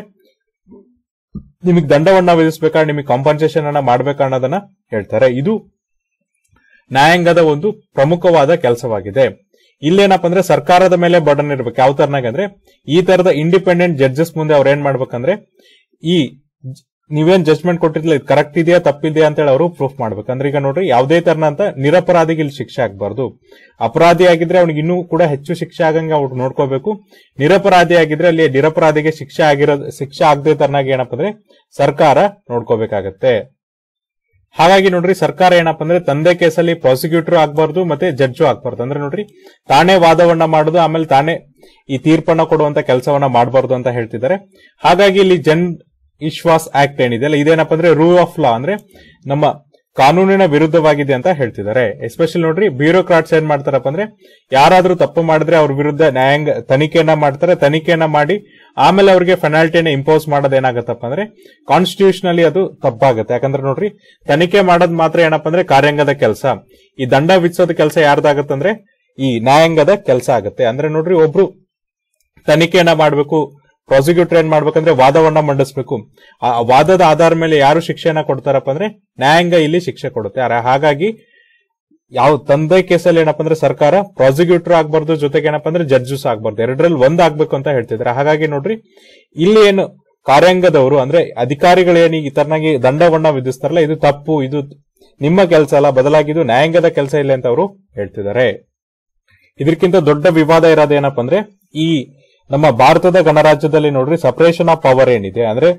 ನಿಮಗೆ ದಂಡವನ್ನ ವಿಧಿಸ್ಬೇಕಾದ್ರೆ ನಿಮಗೆ ಕಾಂಪನ್ಸೇಷನ್ ಅನ್ನ ಮಾಡ್ಬೇಕಾ ಅನ್ನೋದನ್ನ ಹೇಳ್ತಾರೆ ಇದು ನ್ಯಾಯಾಂಗದ ಒಂದು ಪ್ರಮುಖವಾದ ಕೆಲಸವಾಗಿದೆ ಇಲ್ಲೇನಪ್ಪ ಅಂದ್ರೆ ಸರ್ಕಾರದ ಮೇಲೆ ಬರ್ಡನ್ ಇರ್ಬೇಕು ಯಾವ ತರನಾಗ ಅಂದ್ರೆ ಈ ತರದ ಇಂಡಿಪೆಂಡೆಂಟ್ ಜಡ್ಜಸ್ ಮುಂದೆ ಅವ್ರು ಏನ್ ಮಾಡ್ಬೇಕಂದ್ರೆ ಈ ಜ- ನೀವೇನ್ ಜಜ್ಮೆಂಟ್ ಕೊಟ್ಟಿರ್ಲಿಲ್ಲ ಇದು ಕರೆಕ್ಟ್ ಇದೆಯಾ ತಪ್ಪಿದೆಯಾ ಅಂತ ಹೇಳಿ ಅವರು ಪ್ರೂಫ್ ಮಾಡ್ಬೇಕು ಅಂದ್ರೆ ಈಗ ನೋಡ್ರಿ ಯಾವುದೇ ತರನಂತ ನಿರಪರಾಧಿಗೆ ಇಲ್ಲಿ ಶಿಕ್ಷೆ ಆಗ್ಬಾರ್ದು ಅಪರಾಧಿ ಆಗಿದ್ರೆ ಅವ್ನಿಗೆ ಇನ್ನೂ ಕೂಡ ಹೆಚ್ಚು ಶಿಕ್ಷೆ ಆಗಂಗೆ ಅವ್ರು ನೋಡ್ಕೋಬೇಕು ನಿರಪರಾಧಿ ಆಗಿದ್ರೆ ಅಲ್ಲಿ ನಿರಪರಾಧಿಗೆ ಶಿಕ್ಷೆ ಆಗಿರೋ ಶಿಕ್ಷೆ ಆಗದೆ ತರನಾಗಿ ಏನಪ್ಪ ಅಂದ್ರೆ ಸರ್ಕಾರ ನೋಡ್ಕೋಬೇಕಾಗತ್ತೆ ಹಾಗಾಗಿ ನೋಡ್ರಿ ಸರ್ಕಾರ ಏನಪ್ಪ ಅಂದ್ರೆ ತಂದೆ ಕೇಸಲ್ಲಿ ಪ್ರಾಸಿಕ್ಯೂಟರ್ ಆಗ್ಬಾರ್ದು ಮತ್ತೆ ಜಡ್ಜು ಆಗ್ಬಾರ್ದು ಅಂದ್ರೆ ನೋಡ್ರಿ ತಾನೇ ವಾದವನ್ನ ಮಾಡುದು ಆಮೇಲೆ ತಾನೇ ಈ ತೀರ್ಪನ್ನ ಕೊಡುವಂತ ಕೆಲಸವನ್ನ ಮಾಡಬಾರ್ದು ಅಂತ ಹೇಳ್ತಿದ್ದಾರೆ ಹಾಗಾಗಿ ಇಲ್ಲಿ ಜನ್ ವಿಶ್ವಾಸ್ ಆಕ್ಟ್ ಏನಿದೆ ಅಲ್ಲ ಇದೇನಪ್ಪ ಅಂದ್ರೆ ರೂಲ್ ಆಫ್ ಲಾ ಅಂದ್ರೆ ನಮ್ಮ ಕಾನೂನಿನ ವಿರುದ್ಧವಾಗಿದೆ ಅಂತ ಹೇಳ್ತಿದ್ದಾರೆ ಎಸ್ಪೆಷಲಿ ನೋಡ್ರಿ ಬ್ಯೂರೋಕ್ರಾಟ್ಸ್ ಏನ್ ಮಾಡ್ತಾರಪ್ಪ ಅಂದ್ರೆ ಯಾರಾದ್ರೂ ತಪ್ಪು ಮಾಡಿದ್ರೆ ಅವ್ರ ವಿರುದ್ಧ ನ್ಯಾಯಾಂಗ ತನಿಖೆಯನ್ನ ಮಾಡ್ತಾರೆ ತನಿಖೆಯನ್ನ ಮಾಡಿ ಆಮೇಲೆ ಅವ್ರಿಗೆ ಪೆನಾಲ್ಟಿನ ಇಂಪೋಸ್ ಮಾಡೋದೇನಾಗತ್ತಪ್ಪ ಅಂದ್ರೆ ಕಾನ್ಸ್ಟಿಟ್ಯೂಷನಲಿ ಅದು ತಪ್ಪಾಗುತ್ತೆ ಯಾಕಂದ್ರೆ ನೋಡ್ರಿ ತನಿಖೆ ಮಾಡೋದ್ ಮಾತ್ರ ಏನಪ್ಪ ಅಂದ್ರೆ ಕಾರ್ಯಾಂಗದ ಕೆಲಸ ಈ ದಂಡ ವಿಧಿಸೋದ ಕೆಲಸ ಯಾರ್ದಾಗತ್ತಂದ್ರೆ ಈ ನ್ಯಾಯಾಂಗದ ಕೆಲಸ ಆಗುತ್ತೆ ಅಂದ್ರೆ ನೋಡ್ರಿ ಒಬ್ರು ತನಿಖೆಯನ್ನ ಮಾಡಬೇಕು ಪ್ರಾಸಿಕ್ಯೂಟರ್ ಏನ್ ಮಾಡ್ಬೇಕಂದ್ರೆ ವಾದವನ್ನ ಮಂಡಿಸ್ಬೇಕು ಆ ವಾದದ ಆಧಾರ ಮೇಲೆ ಯಾರು ಶಿಕ್ಷೆಯನ್ನ ಕೊಡ್ತಾರಪ್ಪ ಅಂದ್ರೆ ನ್ಯಾಯಾಂಗ ಇಲ್ಲಿ ಶಿಕ್ಷೆ ಕೊಡುತ್ತೆ ಆದ್ರೆ ಹಾಗಾಗಿ ಯಾವ ತಂದೆ ಕೇಸಲ್ಲಿ ಏನಪ್ಪ ಅಂದ್ರೆ ಸರ್ಕಾರ ಪ್ರಾಸಿಕ್ಯೂಟರ್ ಆಗ್ಬಾರ್ದು ಜೊತೆಗೆ ಏನಪ್ಪ ಅಂದ್ರೆ ಜಡ್ಜಸ್ ಆಗ್ಬಾರ್ದು ಎರಡರಲ್ಲಿ ಒಂದ್ ಆಗ್ಬೇಕು ಅಂತ ಹೇಳ್ತಿದ್ದಾರೆ ಹಾಗಾಗಿ ನೋಡ್ರಿ ಇಲ್ಲಿ ಏನು ಕಾರ್ಯಾಂಗದವರು ಅಂದ್ರೆ ಅಧಿಕಾರಿಗಳು ಏನು ಈ ತರನಾಗಿ ದಂಡವನ್ನ ವಿಧಿಸ್ತಾರಲ್ಲ ಇದು ತಪ್ಪು ಇದು ನಿಮ್ಮ ಕೆಲಸ ಅಲ್ಲ ಬದಲಾಗಿ ಇದು ನ್ಯಾಯಾಂಗದ ಕೆಲಸ ಇಲ್ಲ ಅಂತ ಅವರು ಹೇಳ್ತಿದ್ದಾರೆ ಇದಕ್ಕಿಂತ ದೊಡ್ಡ ವಿವಾದ ಇರೋದೇನಪ್ಪ ಅಂದ್ರೆ ಈ ನಮ್ಮ ಭಾರತದ ಗಣರಾಜ್ಯದಲ್ಲಿ ನೋಡ್ರಿ ಸಪರೇಷನ್ ಆಫ್ ಪವರ್ ಏನಿದೆ ಅಂದ್ರೆ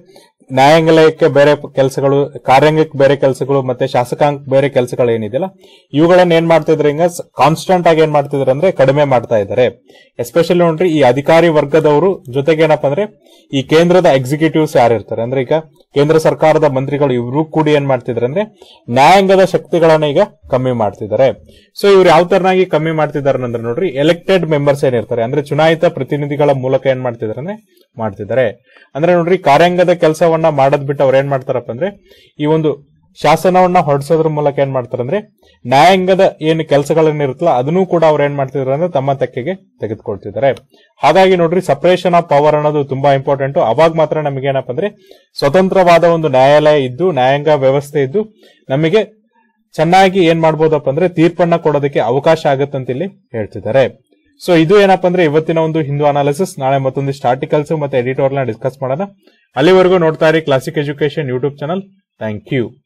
ನ್ಯಾಯಾಂಗಲಯಕ್ಕೆ ಬೇರೆ ಕೆಲಸಗಳು ಕಾರ್ಯಾಂಗಕ್ಕೆ ಬೇರೆ ಕೆಲಸಗಳು ಮತ್ತೆ ಶಾಸಕಾಂಗ ಬೇರೆ ಕೆಲಸಗಳು ಏನಿದೆಯಲ್ಲ ಇವುಗಳನ್ನ ಏನ್ ಮಾಡ್ತಿದ್ರೆ ಹಿಂಗ ಕಾನ್ಸ್ಟಂಟ್ ಆಗಿ ಏನ್ ಮಾಡ್ತಿದ್ರೆ ಅಂದ್ರೆ ಕಡಿಮೆ ಮಾಡ್ತಾ ಇದ್ದಾರೆ ಎಸ್ಪೆಷಲಿ ನೋಡ್ರಿ ಈ ಅಧಿಕಾರಿ ವರ್ಗದವರು ಜೊತೆಗೆ ಏನಪ್ಪಾ ಅಂದ್ರೆ ಈ ಕೇಂದ್ರದ ಎಕ್ಸಿಕ್ಯೂಟಿವ್ಸ್ ಯಾರು ಇರ್ತಾರೆ ಅಂದ್ರೆ ಈಗ ಕೇಂದ್ರ ಸರ್ಕಾರದ ಮಂತ್ರಿಗಳು ಇವರು ಕೂಡಿ ಏನ್ ಮಾಡ್ತಿದ್ದಾರೆ ಅಂದ್ರೆ ನ್ಯಾಯಾಂಗದ ಶಕ್ತಿಗಳನ್ನ ಈಗ ಕಮ್ಮಿ ಮಾಡ್ತಿದ್ದಾರೆ ಸೊ ಇವ್ರು ಯಾವ ತರನಾಗಿ ಕಮ್ಮಿ ಮಾಡ್ತಿದ್ದಾರೆ ಅಂದ್ರೆ ನೋಡ್ರಿ ಎಲೆಕ್ಟೆಡ್ ಮೆಂಬರ್ಸ್ ಏನಿರ್ತಾರೆ ಅಂದ್ರೆ ಚುನಾಯಿತ ಪ್ರತಿನಿಧಿಗಳ ಮೂಲಕ ಏನ್ ಮಾಡ್ತಿದ್ದಾರೆ ಅಂದ್ರೆ ಮಾಡ್ತಿದ್ದಾರೆ ಅಂದ್ರೆ ನೋಡ್ರಿ ಕಾರ್ಯಾಂಗದ ಕೆಲಸವನ್ನ ಮಾಡೋದ್ ಬಿಟ್ಟು ಅವ್ರು ಏನ್ ಮಾಡ್ತಾರಪ್ಪ ಅಂದ್ರೆ ಈ ಒಂದು ಶಾಸನವನ್ನ ಹೊರಡಿಸೋದ್ರ ಮೂಲಕ ಏನ್ ಮಾಡ್ತಾರೆ ಅಂದ್ರೆ ನ್ಯಾಯಾಂಗದ ಏನು ಕೆಲಸಗಳನ್ನ ಇರುತ್ತಲ್ಲ ಅದನ್ನೂ ಕೂಡ ಅವ್ರು ಏನ್ ಮಾಡ್ತಿದ್ದಾರೆ ಅಂದ್ರೆ ತಮ್ಮ ತೆಕ್ಕೆಗೆ ತೆಗೆದುಕೊಳ್ತಿದ್ದಾರೆ ಹಾಗಾಗಿ ನೋಡ್ರಿ ಸಪರೇಷನ್ ಆಫ್ ಪವರ್ ಅನ್ನೋದು ತುಂಬಾ ಇಂಪಾರ್ಟೆಂಟ್ ಅವಾಗ ಮಾತ್ರ ನಮಗೆ ಏನಪ್ಪ ಅಂದ್ರೆ ಸ್ವತಂತ್ರವಾದ ಒಂದು ನ್ಯಾಯಾಲಯ ಇದ್ದು ನ್ಯಾಯಾಂಗ ವ್ಯವಸ್ಥೆ ಇದ್ದು ನಮಗೆ ಚೆನ್ನಾಗಿ ಏನ್ ಮಾಡ್ಬೋದಪ್ಪ ಅಂದ್ರೆ ತೀರ್ಪನ್ನ ಕೊಡೋದಕ್ಕೆ ಅವಕಾಶ ಆಗತ್ತಂತ ಇಲ್ಲಿ ಹೇಳ್ತಿದ್ದಾರೆ ಸೊ ಇದು ಏನಪ್ಪ ಅಂದ್ರೆ ಇವತ್ತಿನ ಒಂದು ಹಿಂದೂ ಅನಾಲಿಸಿಸ್ ನಾಳೆ ಮತ್ತೊಂದಿಷ್ಟು ಆರ್ಟಿಕಲ್ಸ್ ಮತ್ತೆ ಎಡಿಟೋರ್ನ ಡಿಸ್ಕಸ್ ಮಾಡೋಣ ಅಲ್ಲಿವರೆಗೂ ನೋಡ್ತಾ ಇರಿ classic education YouTube channel thank you